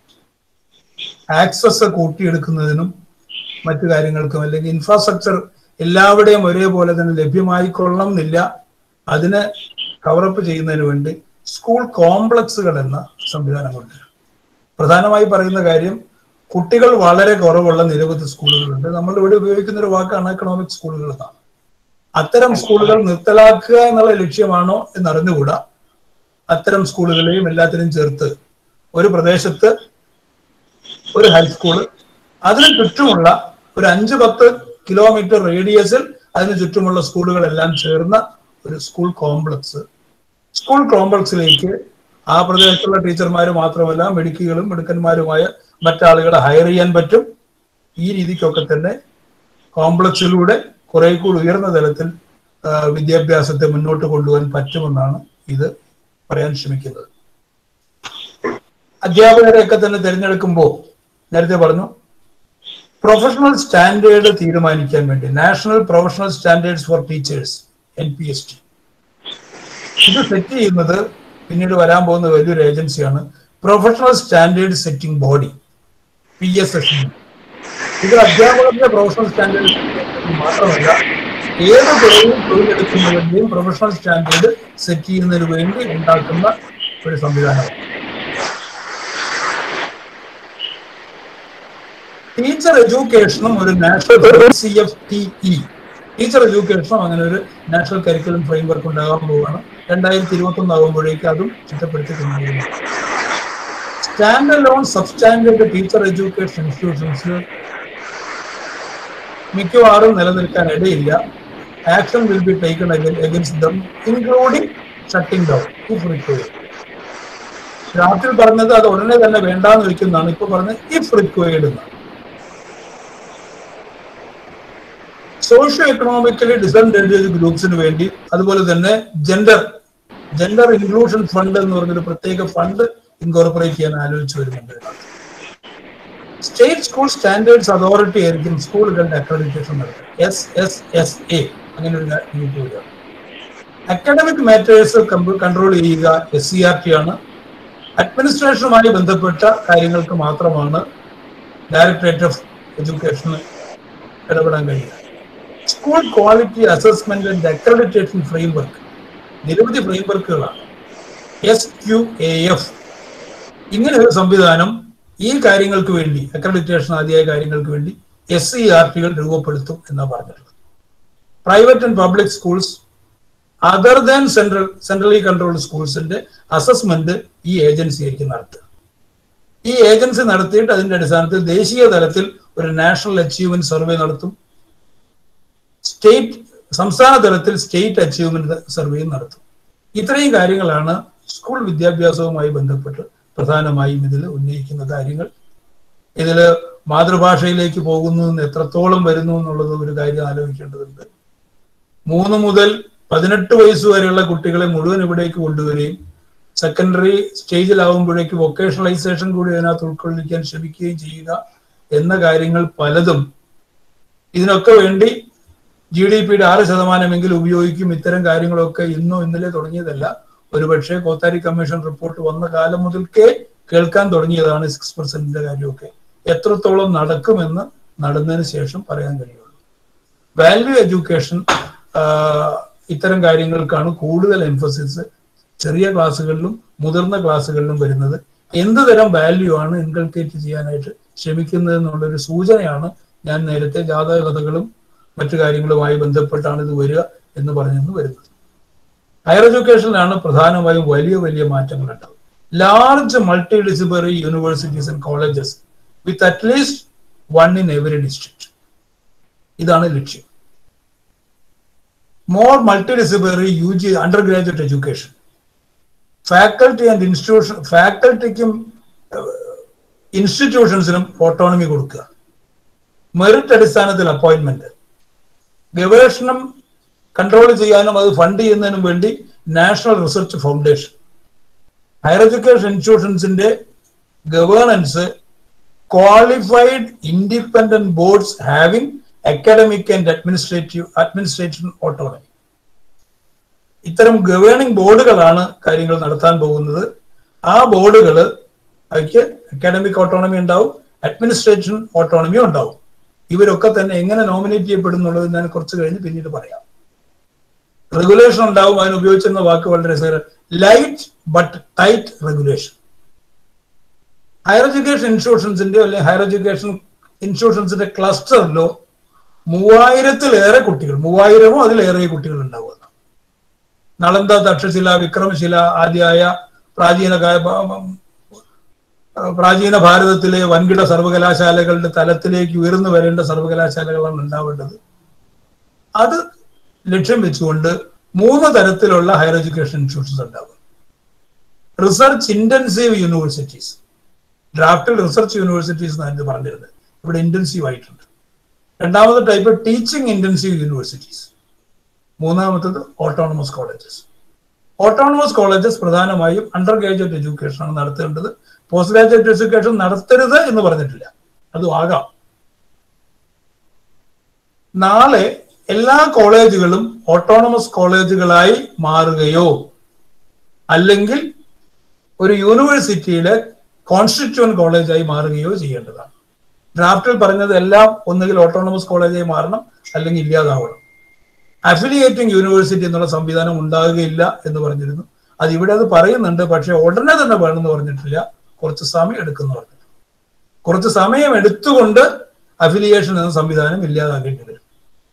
ആക്സസ് കൂട്ടിയെടുക്കുന്നതിനും മറ്റു കാര്യങ്ങൾക്കും അല്ലെങ്കിൽ ഇൻഫ്രാസ്ട്രക്ചർ എല്ലാവിടെയും ഒരേപോലെ തന്നെ ലഭ്യമായിക്കൊള്ളണം എന്നില്ല അതിനെ കവറപ്പ് ചെയ്യുന്നതിന് വേണ്ടി സ്കൂൾ കോംപ്ലക്സുകൾ എന്ന സംവിധാനം കൊണ്ട് പ്രധാനമായി പറയുന്ന കാര്യം കുട്ടികൾ വളരെ കുറവുള്ള നിരവധി സ്കൂളുകളുണ്ട് നമ്മൾ ഇവിടെ ഉപയോഗിക്കുന്ന ഒരു വാക്കാണ് എക്കണോമിക് സ്കൂളുകൾ എന്നാണ് അത്തരം സ്കൂളുകൾ നിർത്തലാക്കുക എന്നുള്ള ലക്ഷ്യമാണോ എന്നറിഞ്ഞുകൂടാ അത്തരം സ്കൂളുകളെയും എല്ലാത്തിനും ചേർത്ത് ഒരു പ്രദേശത്ത് ഒരു ഹൈസ്കൂള് അതിന് ചുറ്റുമുള്ള ഒരു അഞ്ച് പത്ത് കിലോമീറ്റർ റേഡിയസിൽ അതിന് ചുറ്റുമുള്ള സ്കൂളുകളെല്ലാം ചേർന്ന ഒരു സ്കൂൾ കോംപ്ലക്സ് സ്കൂൾ കോംപ്ലക്സിലേക്ക് ആ പ്രദേശത്തുള്ള ടീച്ചർമാർ മാത്രമല്ല മെഡിക്കുകളും മിടുക്കന്മാരുമായ മറ്റാളുകളെ ഹയർ ചെയ്യാൻ പറ്റും ഈ രീതിക്കൊക്കെ തന്നെ കോംപ്ലക്സിലൂടെ കുറെ കൂടി ഉയർന്ന തലത്തിൽ വിദ്യാഭ്യാസത്തെ മുന്നോട്ട് കൊണ്ടുപോകാൻ പറ്റുമെന്നാണ് ഇത് പറയാൻ ശ്രമിക്കുന്നത് അധ്യാപകരെയൊക്കെ തന്നെ തിരഞ്ഞെടുക്കുമ്പോൾ നേരത്തെ പറഞ്ഞു പ്രൊഫഷണൽ സ്റ്റാൻഡേർഡ് തീരുമാനിക്കാൻ വേണ്ടി national professional standards for teachers N P S T ഇത് സെറ്റ് ചെയ്യുന്നത് പിന്നീട് വരാൻ പോകുന്ന വലിയൊരു ഏജൻസിയാണ് professional standard setting body P S S ഇത് അധ്യാപകരുടെ പ്രൊഫഷണൽ സ്റ്റാൻഡേർഡ് മാത്രമല്ല ഏത് തൊഴിൽ തൊഴിലെടുക്കുന്നതിന്റെയും പ്രൊഫഷണൽ സ്റ്റാൻഡേർഡ് സെറ്റ് ചെയ്യുന്നതിന് വേണ്ടി ഉണ്ടാക്കുന്ന ഒരു സംവിധാനമാണ് ടീച്ചർ എഡ്യൂക്കേഷനും ഒരു national C F T E teacher എഡ്യൂക്കേഷനും അങ്ങനെ ഒരു നാഷണൽ കരിക്കുലം ഫ്രെയിംവർക്ക് ഉണ്ടാകാൻ പോവുകയാണ് രണ്ടായിരത്തി ഇരുപത്തി ഒന്ന് ആകുമ്പോഴേക്ക് അതും ചിട്ടപ്പെടുത്തി കൊണ്ടുവരുന്നു stand alone substandard teacher education institutions മിക്കവാറും നിലനിൽക്കാൻ ഇടയില്ല action will be taken against them including shutting down if required രാത്രി പറഞ്ഞത് അത് ഉടനെ തന്നെ വേണ്ടാന്ന് വെക്കുന്നതാണ് ഇപ്പൊ പറഞ്ഞത് ഇഫ് റിക്വയർഡ് എന്നാണ് സോഷ്യോ എക്കണോമിക്കലി ഡിസഡ്വാൻറ്റേജ് ഗ്രൂപ്പ്സിന് വേണ്ടി അതുപോലെ തന്നെ ജെൻഡർ ജെൻഡർ ഇൻക്ലൂഷൻ ഫണ്ട് എന്ന് പറഞ്ഞൊരു പ്രത്യേക ഫണ്ട് ഇൻകോർപ്പറേറ്റ് ചെയ്യാൻ ആലോചിച്ചു വരുന്നുണ്ട് സ്റ്റേറ്റ് സ്കൂൾ സ്റ്റാൻഡേർഡ്സ് അതോറിറ്റി ആയിരിക്കും സ്കൂളുകളുടെ അക്രഡിറ്റേഷൻ നടത്തുക എസ് എസ് എസ് എ അങ്ങനെ ഒരു ഗ്രൂപ്പ് വരിക അക്കാഡമിക് മാറ്റേഴ്സ് കൺട്രോൾ ചെയ്യുക എസ് സി ആർ ടി ആണ് അഡ്മിനിസ്ട്രേഷനുമായി ബന്ധപ്പെട്ട കാര്യങ്ങൾക്ക് മാത്രമാണ് ഡയറക്ടറേറ്റ് ഓഫ് എഡ്യൂക്കേഷന് ഇടപെടാൻ കഴിയുക school quality assessment and accreditation framework നിരവധി ഫ്രെയിംവർക്കുകളാണ് എസ് ക്യു എ എഫ് ഇങ്ങനെ ഒരു സംവിധാനം ഈ കാര്യങ്ങൾക്ക് വേണ്ടി അക്രഡിറ്റേഷൻ ആദ്യമായ കാര്യങ്ങൾക്ക് വേണ്ടി എസ് സി ആർ ടികൾ രൂപപ്പെടുത്തും എന്നാണ് പറഞ്ഞിട്ടുള്ളത് private and public schools other than central centrally controlled സ്കൂൾസിന്റെ അസസ്മെന്റ് ഈ ഏജൻസി ആയിരിക്കും നടത്തുക ഈ ഏജൻസി നടത്തിയിട്ട് അതിന്റെ അടിസ്ഥാനത്തിൽ ദേശീയ തലത്തിൽ ഒരു നാഷണൽ അച്ചീവ്മെന്റ് സർവേ നടത്തും സ്റ്റേറ്റ് സംസ്ഥാന തലത്തിൽ സ്റ്റേറ്റ് അച്ചീവ്മെന്റ് സർവേയും നടത്തും ഇത്രയും കാര്യങ്ങളാണ് സ്കൂൾ വിദ്യാഭ്യാസവുമായി ബന്ധപ്പെട്ട് പ്രധാനമായും ഇതിൽ ഉന്നയിക്കുന്ന കാര്യങ്ങൾ ഇതിൽ മാതൃഭാഷയിലേക്ക് പോകുന്നു എന്ന് എത്രത്തോളം വരുന്നു എന്നുള്ളത് ഒരു കാര്യം ആലോചിക്കേണ്ടതുണ്ട് മൂന്ന് മുതൽ പതിനെട്ട് വയസ്സ് വരെയുള്ള കുട്ടികളെ മുഴുവൻ ഇവിടേക്ക് കൊണ്ടുവരികയും സെക്കൻഡറി സ്റ്റേജിലാവുമ്പോഴേക്ക് വൊക്കേഷണലൈസേഷൻ കൂടി അതിനകത്ത് ഉൾക്കൊള്ളിക്കാൻ ശ്രമിക്കുകയും ചെയ്യുക എന്ന കാര്യങ്ങൾ പലതും ഇതിനൊക്കെ വേണ്ടി ജി ഡി പിയുടെ ആറ് ശതമാനമെങ്കിലും ഉപയോഗിക്കും ഇത്തരം കാര്യങ്ങളൊക്കെ ഇന്നോ ഇന്നലെ തുടങ്ങിയതല്ല ഒരുപക്ഷെ കോത്താരി കമ്മീഷൻ റിപ്പോർട്ട് വന്ന കാലം മുതൽക്കേ കേൾക്കാൻ തുടങ്ങിയതാണ് സിക്സ് പെർസെന്റിന്റെ കാര്യമൊക്കെ എത്രത്തോളം നടക്കുമെന്ന് നടന്നതിന് ശേഷം പറയാൻ കഴിയുള്ളൂ വാല്യൂ എഡ്യൂക്കേഷൻ ഇത്തരം കാര്യങ്ങൾക്കാണ് കൂടുതൽ എംഫസിസ് ചെറിയ ക്ലാസ്സുകളിലും മുതിർന്ന ക്ലാസ്സുകളിലും വരുന്നത് എന്ത് തരം വാല്യൂ ആണ് ഇൻകൾക്കേറ്റ് ചെയ്യാനായിട്ട് ശ്രമിക്കുന്നത് എന്നുള്ളൊരു സൂചനയാണ് ഞാൻ നേരത്തെ ജാതക കഥകളും മറ്റു കാര്യങ്ങളുമായി ബന്ധപ്പെട്ടാണ് ഇത് വരിക എന്ന് പറഞ്ഞെന്ന് വരുന്നത് ഹയർ എഡ്യൂക്കേഷനിലാണ് പ്രധാനമായും വലിയ വലിയ മാറ്റങ്ങൾ ഉണ്ടാവും large multi disciplinary universities and colleges with at least one in every district ഇതാണ് ലക്ഷ്യം more multi disciplinary U G undergraduate education faculty and institution ഫാക്കൽറ്റിക്കും ഇൻസ്റ്റിറ്റ്യൂഷൻസിനും ഓട്ടോണമി കൊടുക്കുക മെറിറ്റ് അടിസ്ഥാനത്തിൽ അപ്പോയിന്റ്മെന്റ് ഗവേഷണം കൺട്രോൾ ചെയ്യാനും അത് ഫണ്ട് ചെയ്യുന്നതിനും വേണ്ടി national research foundation higher education ഇൻസ്റ്റിറ്റ്യൂഷൻസിന്റെ governance qualified independent boards having academic and administrative administration autonomy ഇത്തരം ഗവേണിംഗ് ബോർഡുകളാണ് കാര്യങ്ങൾ നടത്താൻ പോകുന്നത് ആ ബോർഡുകൾ അവയ്ക്ക് അക്കാഡമിക് ഓട്ടോണമി ഉണ്ടാവും അഡ്മിനിസ്ട്രേഷൻ ഓട്ടോണമി ഉണ്ടാവും ഇവരൊക്കെ തന്നെ എങ്ങനെ നോമിനേറ്റ് ചെയ്യപ്പെടും എന്നുള്ളത് ഞാൻ കുറച്ച് കഴിഞ്ഞ് പിന്നീട് പറയാം റെഗുലേഷൻ ഉണ്ടാവും അതിന് ഉപയോഗിച്ചിരുന്ന വാക്ക് വളരെ light but tight regulation higher education ഇൻസ്റ്റിറ്റ്യൂഷൻസിന്റെ അല്ലെങ്കിൽ ഹയർ എഡ്യൂക്കേഷൻ ഇൻസ്റ്റിറ്റ്യൂഷൻസിന്റെ ക്ലസ്റ്ററിലോ മൂവായിരത്തിലേറെ കുട്ടികൾ മൂവായിരമോ അതിലേറെ കുട്ടികൾ ഉണ്ടാവുക നളന്ദ തക്ഷശില വിക്രമശില ആദ്യമായ പ്രാചീന പ്രാചീന ഭാരതത്തിലെ വൻകിട സർവകലാശാലകളുടെ തലത്തിലേക്ക് ഉയർന്നു വരേണ്ട സർവകലാശാലകളാണ് ഉണ്ടാവേണ്ടത് അത് ലക്ഷ്യം വെച്ചുകൊണ്ട് മൂന്ന് തരത്തിലുള്ള ഹയർ എഡ്യൂക്കേഷൻ ഇൻസ്റ്റിറ്റ്യൂഷൻസ് ഉണ്ടാവും റിസർച്ച് ഇന്റൻസീവ് യൂണിവേഴ്സിറ്റീസ് ഡ്രാഫ്റ്റിൽ റിസർച്ച് യൂണിവേഴ്സിറ്റീസ് എന്നാണ് പറഞ്ഞിരുന്നത് ഇവിടെ ഇന്റൻസീവ് ആയിട്ടുണ്ട് രണ്ടാമത്തെ ടൈപ്പ് ടീച്ചിങ് ഇന്റൻസീവ് യൂണിവേഴ്സിറ്റീസ് മൂന്നാമത്തത് ഓട്ടോണമസ് കോളേജസ് ഓട്ടോണമസ് കോളേജസ് പ്രധാനമായും അണ്ടർ ഗ്രാജുവേറ്റ് എഡ്യൂക്കേഷൻ ആണ് നടത്തേണ്ടത് പോസ്റ്റ് ഗ്രാജുവേറ്റ് എഡ്യൂക്കേഷൻ നടത്തരുത് എന്ന് പറഞ്ഞിട്ടില്ല അതും ആകാം നാളെ എല്ലാ കോളേജുകളും ഓട്ടോണമസ് കോളേജുകളായി മാറുകയോ അല്ലെങ്കിൽ ഒരു യൂണിവേഴ്സിറ്റിയിലെ കോൺസ്റ്റിറ്റ്യൂവന്റ് കോളേജായി മാറുകയോ ചെയ്യേണ്ടതാണ് ഡ്രാഫ്റ്റിൽ പറഞ്ഞത് എല്ലാം ഒന്നുകിൽ ഓട്ടോണമസ് കോളേജായി മാറണം അല്ലെങ്കിൽ ഇല്ലാതാവണം അഫിലിയേറ്റിംഗ് യൂണിവേഴ്സിറ്റി എന്നുള്ള സംവിധാനം ഉണ്ടാകുകയില്ല എന്ന് പറഞ്ഞിരുന്നു അത് ഇവിടെ അത് പറയുന്നുണ്ട് പക്ഷെ ഉടനെ തന്നെ വേണമെന്ന് പറഞ്ഞിട്ടില്ല കുറച്ച് സമയം എടുക്കുന്നു പറഞ്ഞു കുറച്ച് സമയം എടുത്തുകൊണ്ട് അഫിലിയേഷൻ എന്ന സംവിധാനം ഇല്ലാതാക്കേണ്ടി വരും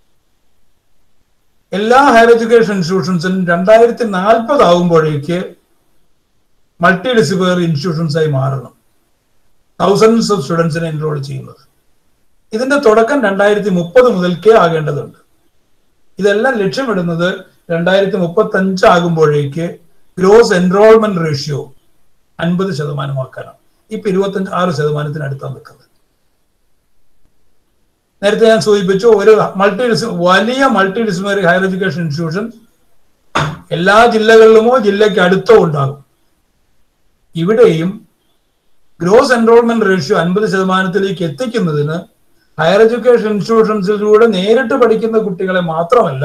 എല്ലാ ഹയർ എഡ്യൂക്കേഷൻ ഇൻസ്റ്റിറ്റ്യൂഷൻസിനും രണ്ടായിരത്തി നാൽപ്പത് ആകുമ്പോഴേക്ക് മൾട്ടി ഡിസിപ്ലിനറി ഇൻസ്റ്റിറ്റ്യൂഷൻസ് ആയി മാറണം തൗസൻഡ്സ് ഓഫ് സ്റ്റുഡൻസിനെ എൻറോൾ ചെയ്യുന്നത് ഇതിന്റെ തുടക്കം രണ്ടായിരത്തി മുപ്പത് മുതൽക്കേ ആകേണ്ടതുണ്ട് ഇതെല്ലാം ലക്ഷ്യമിടുന്നത് രണ്ടായിരത്തി മുപ്പത്തി അഞ്ച് ആകുമ്പോഴേക്ക് ഗ്രോസ് എൻറോൾമെന്റ് റേഷ്യോ അൻപത് ശതമാനമാക്കാനാണ് ഇപ്പൊ ഇരുപത്തഞ്ച് ആറ് ശതമാനത്തിന് അടുത്താണ് നിൽക്കുന്നത് നേരത്തെ ഞാൻ സൂചിപ്പിച്ചു ഒരു മൾട്ടി വലിയ multidisciplinary higher education institution എല്ലാ ജില്ലകളിലുമോ ജില്ലയ്ക്ക് അടുത്തോ ഉണ്ടാകും ഇവിടെയും ഗ്രോസ് എൻറോൾമെന്റ് റേഷ്യോ അൻപത് ശതമാനത്തിലേക്ക് എത്തിക്കുന്നതിന് ഹയർ എഡ്യൂക്കേഷൻ ഇൻസ്റ്റിറ്റ്യൂഷൻസിലൂടെ നേരിട്ട് പഠിക്കുന്ന കുട്ടികളെ മാത്രമല്ല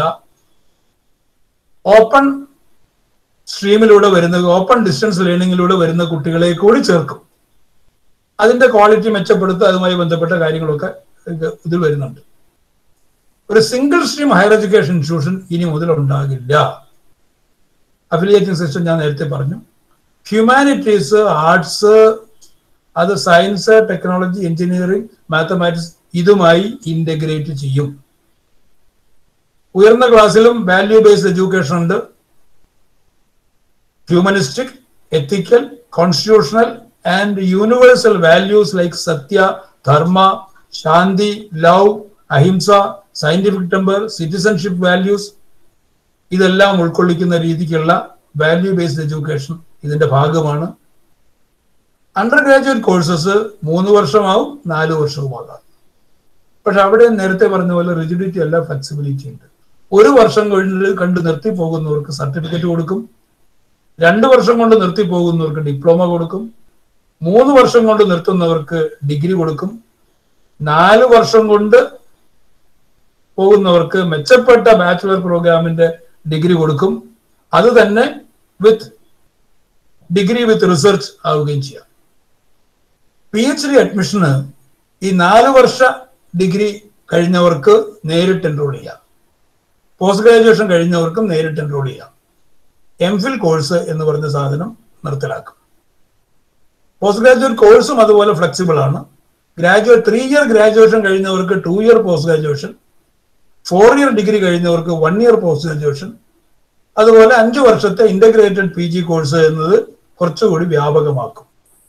ഓപ്പൺ സ്ട്രീമിലൂടെ വരുന്ന ഓപ്പൺ ഡിസ്റ്റൻസ് ലേണിംഗിലൂടെ വരുന്ന കുട്ടികളെ കൂടി ചേർക്കും അതിന്റെ ക്വാളിറ്റി മെച്ചപ്പെടുത്തുക അതുമായി ബന്ധപ്പെട്ട കാര്യങ്ങളൊക്കെ ഇത് ഇതിൽ വരുന്നുണ്ട് ഒരു single stream higher education institution ഇനി മുതൽ ഉണ്ടാകില്ല അഫിലിയേറ്റിംഗ് സിസ്റ്റം ഞാൻ നേരത്തെ പറഞ്ഞു ഹ്യൂമാനിറ്റീസ് ആർട്സ് അത് സയൻസ് ടെക്നോളജി എഞ്ചിനീയറിംഗ് മാത്തമാറ്റിക്സ് ഇതുമായി ഇന്റഗ്രേറ്റ് ചെയ്യും ഉയർന്ന ക്ലാസ്സിലും വാല്യൂ ബേസ്ഡ് എഡ്യൂക്കേഷൻ ഉണ്ട് humanistic ethical constitutional and universal values like satya dharma shanti love ahimsa scientific temper citizenship values ഇതെല്ലാം ഉൾക്കൊള്ളിക്കുന്ന രീതിക്കുള്ള വാല്യൂ ബേസ്ഡ് എഡ്യൂക്കേഷൻ ഇതിന്റെ ഭാഗമാണ് അണ്ടർ ഗ്രാജുവേറ്റ് കോഴ്സസ് മൂന്ന് വർഷമാവും നാല് വർഷവുമാകാം പക്ഷെ അവിടെ നേരത്തെ പറഞ്ഞ പോലെ റിജിഡിറ്റി അല്ല ഫ്ലെക്സിബിലിറ്റി ഉണ്ട് ഒരു വർഷം കഴിഞ്ഞ് കണ്ട് നിർത്തി പോകുന്നവർക്ക് സർട്ടിഫിക്കറ്റ് കൊടുക്കും രണ്ട് വർഷം കൊണ്ട് നിർത്തി പോകുന്നവർക്ക് ഡിപ്ലോമ കൊടുക്കും മൂന്ന് വർഷം കൊണ്ട് നിർത്തുന്നവർക്ക് ഡിഗ്രി കൊടുക്കും നാല് വർഷം കൊണ്ട് പോകുന്നവർക്ക് മെച്ചപ്പെട്ട ബാച്ചുലർ പ്രോഗ്രാമിന്റെ ഡിഗ്രി കൊടുക്കും അത് തന്നെ വിത്ത് ഡിഗ്രി വിത്ത് റിസർച്ച് ആവുകയും ചെയ്യാം പി എച്ച് ഡി അഡ്മിഷന് ഈ നാല് വർഷ ഡിഗ്രി കഴിഞ്ഞവർക്ക് നേരിട്ട് എൻറോൾ ചെയ്യാം പോസ്റ്റ് ഗ്രാജുവേഷൻ കഴിഞ്ഞവർക്കും നേരിട്ട് എൻറോൾ ചെയ്യാം എം ഫിൽ കോഴ്സ് എന്ന് പറഞ്ഞ സാധനം നിർത്തലാക്കും പോസ്റ്റ് ഗ്രാജുവേറ്റ് കോഴ്സും അതുപോലെ ഫ്ലെക്സിബിൾ ആണ് ഗ്രാജുവേറ്റ് ത്രീ ഇയർ ഗ്രാജുവേഷൻ കഴിഞ്ഞവർക്ക് two year post graduation four year degree കഴിഞ്ഞവർക്ക് വൺ ഇയർ പോസ്റ്റ് ഗ്രാജുവേഷൻ അതുപോലെ അഞ്ചു വർഷത്തെ ഇന്റഗ്രേറ്റഡ് പി ജി കോഴ്സ് എന്നത് കുറച്ചുകൂടി വ്യാപകമാക്കും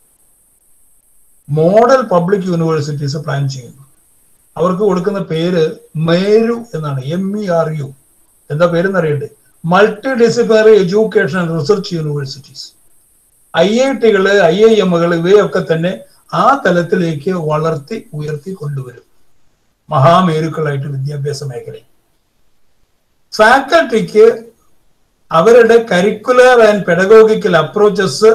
മോഡൽ പബ്ലിക് യൂണിവേഴ്സിറ്റീസ് പ്ലാൻ ചെയ്യുന്നു അവർക്ക് കൊടുക്കുന്ന പേര് മേരു എന്നാണ് എം ഇ ആർ യു എന്താ പേരെന്നറിയണ്ടേ multidisciplinary education and research universities I I ടികള് ഐ ഐ എമ്മുകൾ ഇവയൊക്കെ തന്നെ ആ തലത്തിലേക്ക് വളർത്തി ഉയർത്തി കൊണ്ടുവരും മഹാമേരുക്കളായിട്ട് വിദ്യാഭ്യാസ മേഖലയിൽ ഫാക്കൽറ്റിക്ക് അവരുടെ കരിക്കുലർ ആൻഡ് പെഡഗോഗിക്കൽ അപ്രോച്ചസ്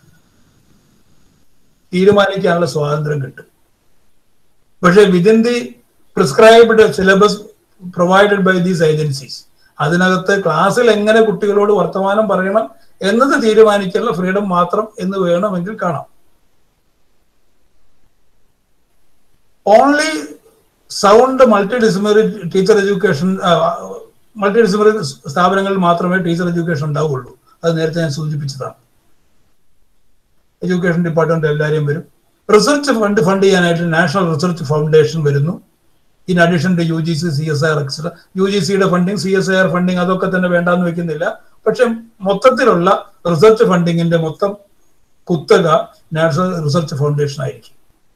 തീരുമാനിക്കാനുള്ള സ്വാതന്ത്ര്യം കിട്ടും പക്ഷെ within the prescribed syllabus provided by these agencies അതിനകത്ത് ക്ലാസ്സിൽ എങ്ങനെ കുട്ടികളോട് വർത്തമാനം പറയണം എന്നത് തീരുമാനിക്കാനുള്ള ഫ്രീഡം മാത്രം എന്ന് വേണമെങ്കിൽ കാണാം only sound multidisciplinary teacher education multidisciplinary സ്ഥാപനങ്ങളിൽ മാത്രമേ ടീച്ചർ എഡ്യൂക്കേഷൻ ഉണ്ടാവുകയുള്ളൂ അത് നേരത്തെ ഞാൻ സൂചിപ്പിച്ചതാണ് എഡ്യൂക്കേഷൻ ഡിപ്പാർട്ട്മെന്റ് എല്ലാവരെയും വരും റിസർച്ച് ഫണ്ട് ഫണ്ട് ചെയ്യാനായിട്ട് നാഷണൽ റിസർച്ച് ഫൗണ്ടേഷൻ വരുന്നു in addition to U G C C S R etcetera U G സിയുടെ funding C S I R funding അതൊക്കെ തന്നെ വേണ്ടാന്ന് വെക്കുന്നില്ല പക്ഷെ മൊത്തത്തിലുള്ള റിസർച്ച് ഫണ്ടിങ്ങിന്റെ മൊത്തം കുത്തക നാഷണൽ റിസർച്ച് ഫൗണ്ടേഷൻ ആയിരിക്കും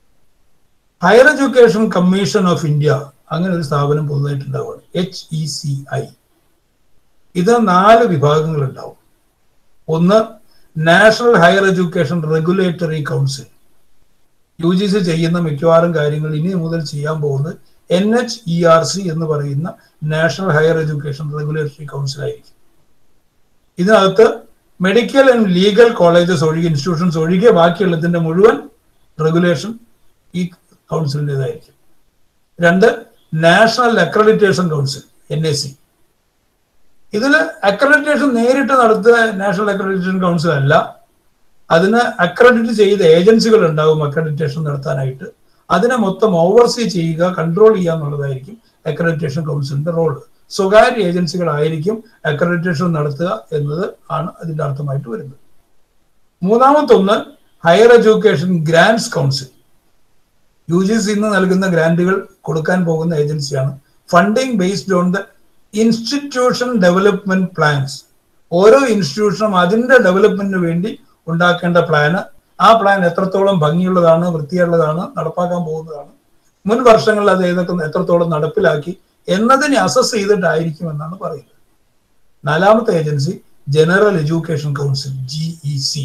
higher education commission of India അങ്ങനെ ഒരു സ്ഥാപനം പുതുതായിട്ടുണ്ടാവുകയാണ് എച്ച് ഇ സി ഐ ഇത് നാല് വിഭാഗങ്ങൾ ഉണ്ടാവും ഒന്ന് national higher education regulatory council U G C ചെയ്യുന്ന മിക്കവാറും കാര്യങ്ങൾ ഇനി മുതൽ ചെയ്യാൻ പോകുന്നത് N H E R C എന്ന് പറയുന്ന national higher education regulatory council ആയിരിക്കും ഇതിനകത്ത് മെഡിക്കൽ ആൻഡ് ലീഗൽ കോളേജസ് ഒഴികെ ഇൻസ്റ്റിറ്റ്യൂഷൻസ് ഒഴികെ ബാക്കിയുള്ളതിന്റെ മുഴുവൻ റെഗുലേഷൻ ഈ കൗൺസിലിൻ്റെതായിരിക്കും രണ്ട് national accreditation council N A C ഇതിൽ അക്രഡിറ്റേഷൻ നേരിട്ട് നടത്തുക നാഷണൽ അക്രഡിറ്റേഷൻ കൗൺസിൽ അല്ല അതിന് അക്രഡിറ്റ് ചെയ്ത ഏജൻസികൾ ഉണ്ടാവും അക്രഡിറ്റേഷൻ നടത്താനായിട്ട് അതിനെ മൊത്തം ഓവർസീ ചെയ്യുക കൺട്രോൾ ചെയ്യുക എന്നുള്ളതായിരിക്കും അക്രഡിറ്റേഷൻ കൗൺസിലിന്റെ റോള് സ്വകാര്യ ഏജൻസികളായിരിക്കും അക്രഡിറ്റേഷൻ നടത്തുക എന്നത് ആണ് അതിന്റെ അർത്ഥമായിട്ട് വരുന്നത് മൂന്നാമത്തൊന്ന് higher education grants council U G C ഇന്ന് നൽകുന്ന ഗ്രാൻഡുകൾ കൊടുക്കാൻ പോകുന്ന ഏജൻസിയാണ് funding based on the institution development plans ഓരോ ഇൻസ്റ്റിറ്റ്യൂഷനും അതിന്റെ ഡെവലപ്മെന്റിന് വേണ്ടി ഉണ്ടാക്കേണ്ട പ്ലാന് ആ പ്ലാൻ എത്രത്തോളം ഭംഗിയുള്ളതാണ് വൃത്തിയുള്ളതാണ് നടപ്പാക്കാൻ പോകുന്നതാണ് മുൻ വർഷങ്ങളിൽ അത് ഏതൊക്കെ എത്രത്തോളം നടപ്പിലാക്കി എന്നതിനെ അസസ് ചെയ്തിട്ടായിരിക്കും എന്നാണ് പറയുന്നത് നാലാമത്തെ agency general education council G E C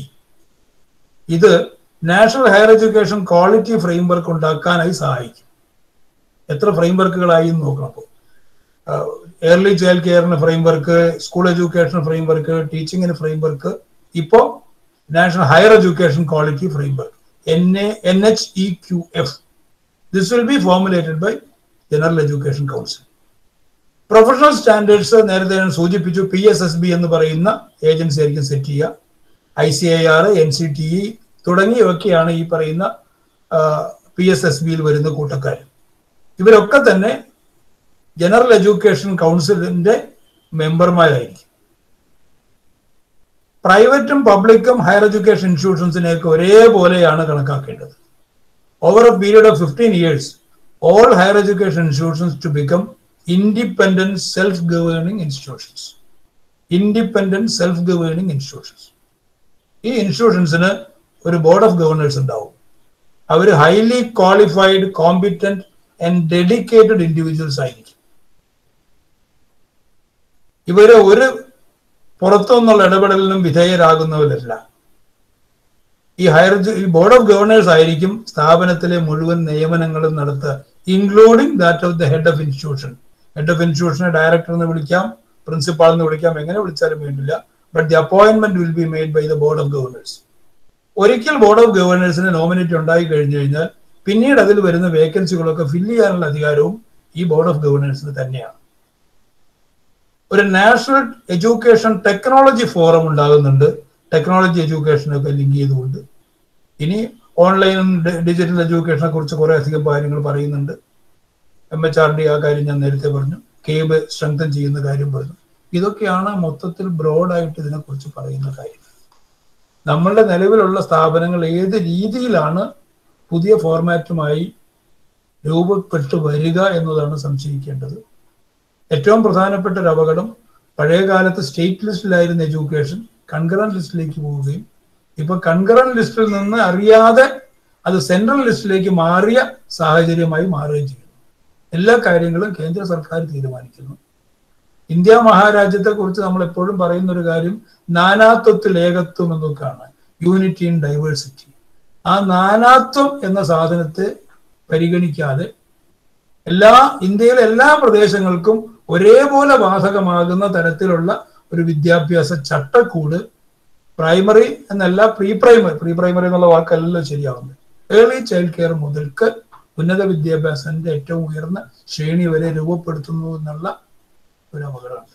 ഇത് national higher education quality framework ഉണ്ടാക്കാനായി സഹായിക്കും എത്ര ഫ്രെയിം വർക്കുകളായി എന്ന് നോക്കണം അപ്പോൾ ഏർലി ചൈൽഡ് കെയറിന് framework school education framework ടീച്ചിങ്ങിന് ഫ്രെയിം വർക്ക് ഇപ്പോൾ national higher education quality framework N A N H E Q F this will be formulated by general education council professional standards നേരത്തെ ഞാൻ സൂചിപ്പിച്ചു P S S B എന്ന് പറയുന്ന agency ആയിരിക്കും set ചെയ്യുക I C I R N C T E തുടങ്ങിയവയൊക്കെയാണ് ഈ പറയുന്ന പി എസ് എസ് ബിയിൽ വരുന്ന കൂട്ടക്കാർ ഇവരൊക്കെ തന്നെ ജനറൽ എഡ്യൂക്കേഷൻ കൗൺസിലിന്റെ മെമ്പർമാരായിരിക്കും പ്രൈവറ്റും പബ്ലിക്കും ഹയർ എഡ്യൂക്കേഷൻ ഇൻസ്റ്റിറ്റ്യൂഷൻസിനെയൊക്കെ ഒരേപോലെയാണ് കണക്കാക്കേണ്ടത് over a period of fifteen years all higher education institutions to become independent self governing institutions independent self governing institutions ഈ ഇൻസ്റ്റിറ്റ്യൂഷൻസിന് ഒരു ബോർഡ് ഓഫ് ഗവർണേഴ്സ് ഉണ്ടാവും അവർ highly qualified competent and dedicated individuals ആയിരിക്കും ഇവര് ഒരു പുറത്തുനിന്നുള്ള ഇടപെടലിനും വിധേയരാകുന്നവരല്ല ഈ ഹയർ ഈ ബോർഡ് ഓഫ് ഗവർണേഴ്സ് ആയിരിക്കും സ്ഥാപനത്തിലെ മുഴുവൻ നിയമനങ്ങളും നടത്തുക including that of the head of institution head of ഇൻസ്റ്റിറ്റ്യൂഷനെ ഡയറക്ടർ എന്ന് വിളിക്കാം പ്രിൻസിപ്പാൾ എന്ന് വിളിക്കാം എങ്ങനെ വിളിച്ചാലും വേണ്ടില്ല but the appointment will be made by the board of governors ഒരിക്കൽ ബോർഡ് ഓഫ് ഗവർണേഴ്സിന് നോമിനേറ്റ് ഉണ്ടായി കഴിഞ്ഞു കഴിഞ്ഞാൽ പിന്നീട് അതിൽ വരുന്ന വേക്കൻസികളൊക്കെ ഫില്ല് ചെയ്യാനുള്ള അധികാരവും ഈ ബോർഡ് ഓഫ് ഗവർണേഴ്സിന് തന്നെയാണ് ഒരു നാഷണൽ എഡ്യൂക്കേഷൻ ടെക്നോളജി ഫോറം ഉണ്ടാകുന്നുണ്ട് ടെക്നോളജി എഡ്യൂക്കേഷനൊക്കെ ലിങ്ക് ചെയ്തുകൊണ്ട് ഇനി ഓൺലൈനും ഡിജിറ്റൽ എഡ്യൂക്കേഷനെ കുറിച്ച് കുറെ അധികം കാര്യങ്ങൾ പറയുന്നുണ്ട് എം എച്ച് ആർ ഡി ആ കാര്യം ഞാൻ നേരത്തെ പറഞ്ഞു കേബ് സ്ട്രെങ്തൻ ചെയ്യുന്ന കാര്യം പറഞ്ഞു ഇതൊക്കെയാണ് മൊത്തത്തിൽ ബ്രോഡായിട്ട് ഇതിനെക്കുറിച്ച് പറയുന്ന കാര്യം നമ്മളുടെ നിലവിലുള്ള സ്ഥാപനങ്ങൾ ഏത് രീതിയിലാണ് പുതിയ ഫോർമാറ്റുമായി രൂപപ്പെട്ടു വരിക എന്നതാണ് സംശയിക്കേണ്ടത് ഏറ്റവും പ്രധാനപ്പെട്ട ഒരു അപകടം പഴയ കാലത്ത് സ്റ്റേറ്റ് ലിസ്റ്റിലായിരുന്ന എഡ്യൂക്കേഷൻ കൺകറന്റ് ലിസ്റ്റിലേക്ക് പോവുകയും ഇപ്പൊ കൺകറന്റ് ലിസ്റ്റിൽ നിന്ന് അറിയാതെ അത് സെൻട്രൽ ലിസ്റ്റിലേക്ക് മാറിയ സാഹചര്യമായി മാറുകയും ചെയ്യുന്നു എല്ലാ കാര്യങ്ങളും കേന്ദ്ര സർക്കാർ തീരുമാനിക്കുന്നു ഇന്ത്യ മഹാരാജ്യത്തെ കുറിച്ച് നമ്മൾ എപ്പോഴും പറയുന്ന ഒരു കാര്യം നാനാത്വത്തിൽ ഏകത്വം എന്നൊക്കെയാണ് യൂണിറ്റി ഇൻ ഡൈവേഴ്സിറ്റി ആ നാനാത്വം എന്ന സാധനത്തെ പരിഗണിക്കാതെ എല്ലാ ഇന്ത്യയിലെ എല്ലാ പ്രദേശങ്ങൾക്കും ഒരേപോലെ ബാധകമാകുന്ന തരത്തിലുള്ള ഒരു വിദ്യാഭ്യാസ ചട്ടക്കൂട് പ്രൈമറി എന്നല്ല പ്രീ പ്രൈമറി പ്രീ പ്രൈമറി എന്നുള്ള വാക്കല്ല ശരിയാവുന്നത് ഏർലി ചൈൽഡ് കെയർ മുതൽക്ക് ഉന്നത വിദ്യാഭ്യാസത്തിന്റെ ഏറ്റവും ഉയർന്ന ശ്രേണി വരെ രൂപപ്പെടുത്തുന്നു എന്നുള്ള ഒരു അപകടമാണ്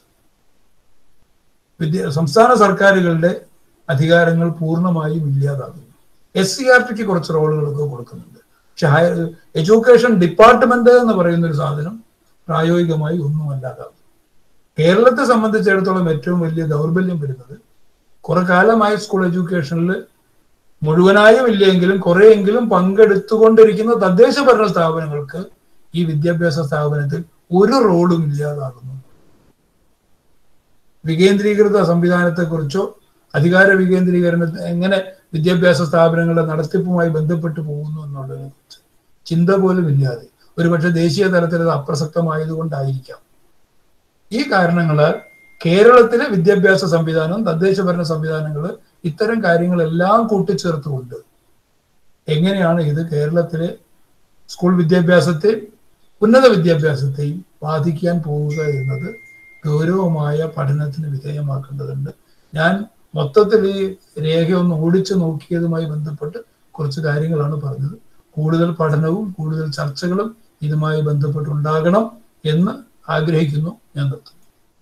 വിദ്യ സംസ്ഥാന സർക്കാരുകളുടെ അധികാരങ്ങൾ പൂർണ്ണമായും ഇല്ലാതാകുന്നു എസ് സി ആർ ടിക്ക് കുറച്ച് റോളുകളൊക്കെ കൊടുക്കുന്നുണ്ട് പക്ഷെ ഹയർ എഡ്യൂക്കേഷൻ ഡിപ്പാർട്ട്മെന്റ് എന്ന് പറയുന്ന ഒരു സാധനം പ്രായോഗികമായി ഒന്നുമല്ലാതാകും കേരളത്തെ സംബന്ധിച്ചിടത്തോളം ഏറ്റവും വലിയ ദൗർബല്യം വരുന്നത് കുറെ കാലമായി സ്കൂൾ എഡ്യൂക്കേഷനിൽ മുഴുവനായും ഇല്ലെങ്കിലും കുറെയെങ്കിലും പങ്കെടുത്തുകൊണ്ടിരിക്കുന്ന തദ്ദേശ ഭരണ സ്ഥാപനങ്ങൾക്ക് ഈ വിദ്യാഭ്യാസ സ്ഥാപനത്തിൽ ഒരു റോളും ഇല്ലാതാകുന്നു വികേന്ദ്രീകൃത സംവിധാനത്തെക്കുറിച്ചോ അധികാര വികേന്ദ്രീകരണ എങ്ങനെ വിദ്യാഭ്യാസ സ്ഥാപനങ്ങളുടെ നടത്തിപ്പുമായി ബന്ധപ്പെട്ട് പോകുന്നു എന്നുള്ളതിനെ കുറിച്ച് ചിന്ത പോലും ഇല്ലാതെ ഒരുപക്ഷെ ദേശീയ തലത്തിൽ അത് അപ്രസക്തമായതുകൊണ്ടായിരിക്കാം ഈ കാരണങ്ങളാൽ കേരളത്തിലെ വിദ്യാഭ്യാസ സംവിധാനം തദ്ദേശ ഭരണ സംവിധാനങ്ങൾ ഇത്തരം കാര്യങ്ങളെല്ലാം കൂട്ടിച്ചേർത്തുകൊണ്ട് എങ്ങനെയാണ് ഇത് കേരളത്തിലെ സ്കൂൾ വിദ്യാഭ്യാസത്തെ ഉന്നത വിദ്യാഭ്യാസത്തെയും ബാധിക്കാൻ പോവുക എന്നത് ഗൗരവമായ പഠനത്തിന് വിധേയമാക്കേണ്ടതുണ്ട് ഞാൻ മൊത്തത്തിൽ ഈ രേഖ ഒന്ന് ഓടിച്ചു നോക്കിയതുമായി ബന്ധപ്പെട്ട് കുറച്ച് കാര്യങ്ങളാണ് പറഞ്ഞത് കൂടുതൽ പഠനവും കൂടുതൽ ചർച്ചകളും ഇതുമായി ബന്ധപ്പെട്ടുണ്ടാകണം എന്ന് ആഗ്രഹിക്കുന്നു ഞാൻ നിർത്തുന്നു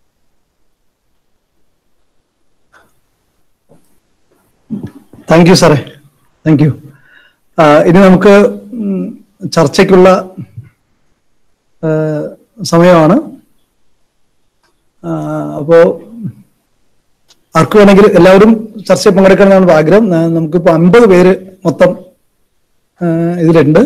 താങ്ക് യു സാറേ താങ്ക് യു ഇനി നമുക്ക് ഉം, ചർച്ചയ്ക്കുള്ള ആ, സമയമാണ് ആ, അപ്പോ ആർക്ക് വേണമെങ്കിൽ എല്ലാവരും ചർച്ചയിൽ പങ്കെടുക്കണമെന്നാണ് ആഗ്രഹം ആ, നമുക്കിപ്പോ അൻപത് പേര് മൊത്തം ആ, ഇതിലുണ്ട്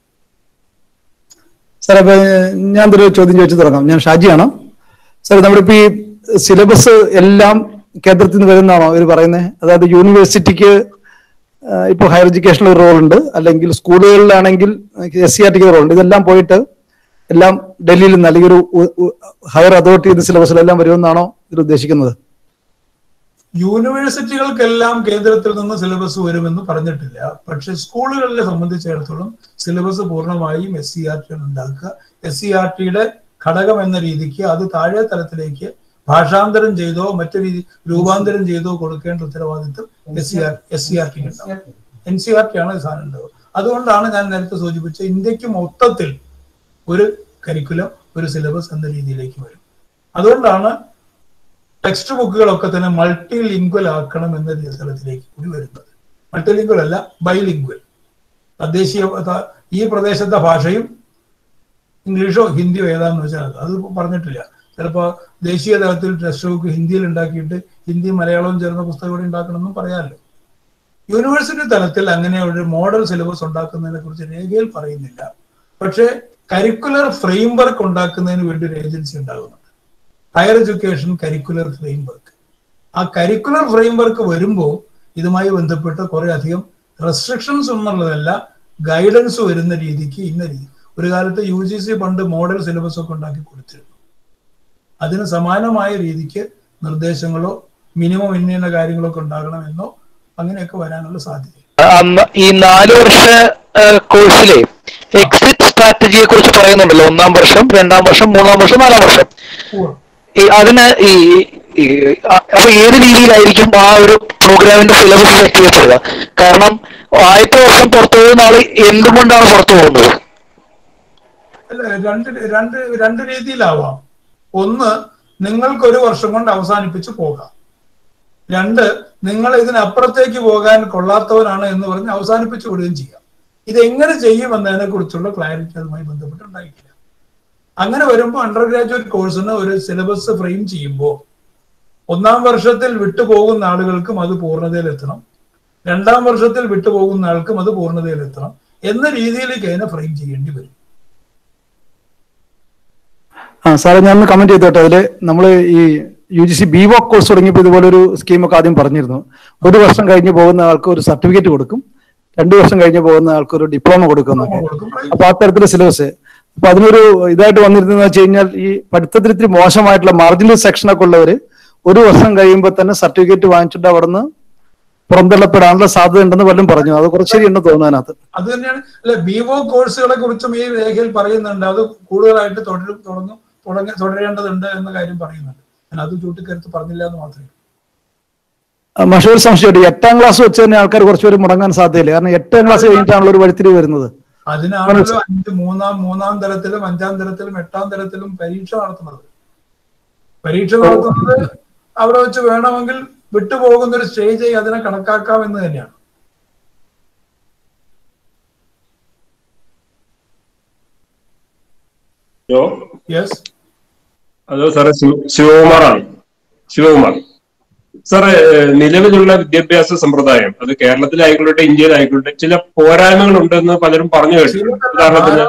സാറേ അപ്പൊ ഞാൻ ഒരു ചോദ്യം ചോദിച്ചു തുടങ്ങാം ഞാൻ ഷാജിയാണ് സാർ നമ്മുടെ ഇപ്പൊ ഈ സിലബസ് എല്ലാം കേന്ദ്രത്തിൽ നിന്ന് വരുന്നതാണോ ഇവർ പറയുന്നത് അതായത് യൂണിവേഴ്സിറ്റിക്ക് ഇപ്പോൾ ഹയർ എഡ്യൂക്കേഷനിൽ ഒരു റോൾ ഉണ്ട് അല്ലെങ്കിൽ സ്കൂളുകളിലാണെങ്കിൽ എസ് സി ആർ ടിക്ക് റോൾ ഉണ്ട് ഇതെല്ലാം പോയിട്ട് എല്ലാം ഡൽഹിയിൽ നിന്ന് അല്ലെങ്കിൽ ഒരു ഹയർ അതോറിറ്റി സിലബസിലെല്ലാം വരുമെന്നാണോ ഇത് ഉദ്ദേശിക്കുന്നത് യൂണിവേഴ്സിറ്റികൾക്കെല്ലാം കേന്ദ്രത്തിൽ നിന്ന് സിലബസ് വരുമെന്ന് പറഞ്ഞിട്ടില്ല പക്ഷെ സ്കൂളുകളെ സംബന്ധിച്ചിടത്തോളം സിലബസ് പൂർണ്ണമായും എസ് സി ആർ ടി ഉണ്ടാക്കുക എസ് സി ആർ ടിയുടെ ഘടകം എന്ന രീതിക്ക് അത് താഴെ തലത്തിലേക്ക് ഭാഷാന്തരം ചെയ്തോ മറ്റു രീതി രൂപാന്തരം ചെയ്തോ കൊടുക്കേണ്ട ഉത്തരവാദിത്വം S C R S C R T ഉണ്ടാവും എൻ സി ആർ ടി ആണ് ഈ സാധനം ഉണ്ടാവുക അതുകൊണ്ടാണ് ഞാൻ നേരത്തെ സൂചിപ്പിച്ച ഇന്ത്യക്ക് മൊത്തത്തിൽ ഒരു കരിക്കുലം ഒരു സിലബസ് എന്ന രീതിയിലേക്ക് വരും അതുകൊണ്ടാണ് ടെക്സ്റ്റ് ബുക്കുകളൊക്കെ തന്നെ മൾട്ടി ലിംഗ്വൽ ആക്കണം എന്ന തലത്തിലേക്ക് കൂടി വരുന്നത് മൾട്ടി ലിംഗ്വൽ അല്ല ബൈലിംഗ്വൽ തദ്ദേശീയ ത- ഈ പ്രദേശത്തെ ഭാഷയും ഇംഗ്ലീഷോ ഹിന്ദിയോ ഏതാന്ന് വെച്ചാൽ അത് അത് പറഞ്ഞിട്ടില്ല ചിലപ്പോൾ ദേശീയ തലത്തിൽ ടെക്സ്റ്റ് ബുക്ക് ഹിന്ദിയിൽ ഉണ്ടാക്കിയിട്ട് ഹിന്ദി മലയാളവും ചേർന്ന പുസ്തകം ഇവിടെ ഉണ്ടാക്കണമെന്നും പറയാമല്ലോ യൂണിവേഴ്സിറ്റി തലത്തിൽ അങ്ങനെ ഒരു മോഡൽ സിലബസ് ഉണ്ടാക്കുന്നതിനെ കുറിച്ച് രേഖയിൽ പറയുന്നില്ല പക്ഷേ കരിക്കുലർ ഫ്രെയിംവർക്ക് ഉണ്ടാക്കുന്നതിന് വേണ്ടി ഒരു ഏജൻസി ഉണ്ടാകുന്നുണ്ട് ഹയർ എഡ്യൂക്കേഷൻ കരിക്കുലർ ഫ്രെയിംവർക്ക് ആ കരിക്കുലർ ഫ്രെയിംവർക്ക് വരുമ്പോൾ ഇതുമായി ബന്ധപ്പെട്ട് കുറെ അധികം റെസ്ട്രിക്ഷൻസ് എന്നുള്ളതല്ല ഗൈഡൻസ് വരുന്ന രീതിക്ക് ഇന്ന രീതി ഒരു കാലത്ത് യു ജി സി പണ്ട് മോഡൽ സിലബസ് ഒക്കെ ഉണ്ടാക്കി കൊടുത്തിരുന്നു അതിന് സമാനമായ രീതിക്ക് നിർദ്ദേശങ്ങളോ മിനിമം ഇന്ന ഇന്ന കാര്യങ്ങളൊക്കെ ഉണ്ടാകണമെന്നോ അങ്ങനെയൊക്കെ വരാനുള്ള സാധ്യത അന്ന് ഈ നാല് വർഷ കോഴ്സിലെ എക്സിറ്റ് സ്ട്രാറ്റജിയെ കുറിച്ച് പറയുന്നുണ്ടല്ലോ ഒന്നാം വർഷം രണ്ടാം വർഷം മൂന്നാം വർഷം നാലാം വർഷം ഈ അതിന് ഈ ഈ അ- അപ്പൊ ഏത് രീതിയിലായിരിക്കും ആ ഒരു പ്രോഗ്രാമിന്റെ സിലബസ് സെറ്റ് ചെയ്യപ്പെടുക കാരണം ആദ്യത്തെ വർഷം പുറത്തു പോകുന്ന ആള് എന്തുകൊണ്ടാണ് പുറത്തു പോകുന്നത് അല്ല രണ്ട് രണ്ട് രണ്ട് രീതിയിലാവാം ഒന്ന് നിങ്ങൾക്ക് ഒരു വർഷം കൊണ്ട് അവസാനിപ്പിച്ച് പോകാം രണ്ട് നിങ്ങൾ ഇതിനപ്പുറത്തേക്ക് പോകാൻ കൊള്ളാത്തവരാണ് എന്ന് പറഞ്ഞ് അവസാനിപ്പിച്ചു വിടുകയും ചെയ്യാം ഇത് എങ്ങനെ ചെയ്യുമെന്നതിനെ കുറിച്ചുള്ള ക്ലാരിറ്റി അതുമായി ബന്ധപ്പെട്ട് ഉണ്ടായിട്ടില്ല അങ്ങനെ വരുമ്പോൾ അണ്ടർ ഗ്രാജുവേറ്റ് കോഴ്സിന് ഒരു സിലബസ് ഫ്രെയിം ചെയ്യുമ്പോൾ ഒന്നാം വർഷത്തിൽ വിട്ടുപോകുന്ന ആളുകൾക്കും അത് പൂർണ്ണതയിലെത്തണം രണ്ടാം വർഷത്തിൽ വിട്ടുപോകുന്ന ആൾക്കും അത് പൂർണ്ണതയിലെത്തണം എന്ന രീതിയിലേക്ക് അതിനെ ഫ്രെയിം ചെയ്യേണ്ടി വരും ആ സാറേ ഞാൻ ഒന്ന് കമന്റ് ചെയ്തോട്ടെ അതില് നമ്മൾ ഈ U G C B voc course തുടങ്ങിയപ്പോൾ ഇതുപോലെ ഒരു സ്കീമൊക്കെ ആദ്യം പറഞ്ഞിരുന്നു ഒരു വർഷം കഴിഞ്ഞ് പോകുന്ന ആൾക്ക് ഒരു സർട്ടിഫിക്കറ്റ് കൊടുക്കും രണ്ടു വർഷം കഴിഞ്ഞ് പോകുന്ന ആൾക്ക് ഒരു ഡിപ്ലോമ കൊടുക്കും എന്നൊക്കെ കൊടുക്കും അപ്പൊ ആ തരത്തിലുള്ള സിലബസ് അപ്പൊ അതിനൊരു ഇതായിട്ട് വന്നിരുന്നതെന്ന് വെച്ച് കഴിഞ്ഞാൽ ഈ പഠിത്തത്തിൽ ഇത്തിരി മോശമായിട്ടുള്ള മാർജിനൽ സെക്ഷനൊക്കെ ഉള്ളവര് ഒരു വർഷം കഴിയുമ്പോൾ തന്നെ സർട്ടിഫിക്കറ്റ് വാങ്ങിച്ചിട്ട് അവിടുന്ന് പുറന്തള്ളപ്പെടാനുള്ള സാധ്യത ഉണ്ടെന്ന് പലരും പറഞ്ഞു അത് കുറച്ച് ശരിയുണ്ടെന്ന് തോന്നുന്നു അതിനകത്ത് അത് തന്നെയാണ് അല്ലെ ബിവോ കോഴ്സുകളെ കുറിച്ചും ഈ രേഖയിൽ പറയുന്നുണ്ട് അത് കൂടുതലായിട്ട് തുടരും തുടർന്നു തുടങ്ങി തുടരേണ്ടതുണ്ട് എന്ന കാര്യം പറയുന്നുണ്ട് ഞാൻ അത് ചൂട്ടിക്കരുത്ത് പറഞ്ഞില്ല എന്ന് മാത്രമേ ആ, മാഷ് ഒരു സംശയമുണ്ട് ഈ എട്ടാം ക്ലാസ് വെച്ച് തന്നെ ആൾക്കാർ കുറച്ചുപേര് മുടങ്ങാൻ സാധ്യതയില്ല കാരണം എട്ടാം ക്ലാസ് കഴിഞ്ഞിട്ടാണല്ലോ ഒരു വഴിത്തിരിവ് വരുന്നത് അതിനാണല്ലോ അഞ്ച് മൂന്നാം മൂന്നാം തലത്തിലും അഞ്ചാം തലത്തിലും എട്ടാം തലത്തിലും പരീക്ഷ നടത്തുന്നത് പരീക്ഷ നടത്തുന്നത് അവിടെ വെച്ച് വേണമെങ്കിൽ വിട്ടുപോകുന്ന ഒരു സ്റ്റേജ് അതിനെ കണക്കാക്കാം എന്ന് തന്നെയാണ് ഹലോ യെസ് ഹലോ സാറേ ശിവ- ശിവകുമാറാണ് ശിവകുമാർ സാറേ ഏഹ് നിലവിലുള്ള വിദ്യാഭ്യാസ സമ്പ്രദായം അത് കേരളത്തിലായിക്കൊള്ളട്ടെ ഇന്ത്യയിലായിക്കൊള്ളട്ടെ ചില പോരായ്മകൾ ഉണ്ടെന്ന് പലരും പറഞ്ഞു കേട്ടിട്ടുണ്ട് ഉദാഹരണത്തിന്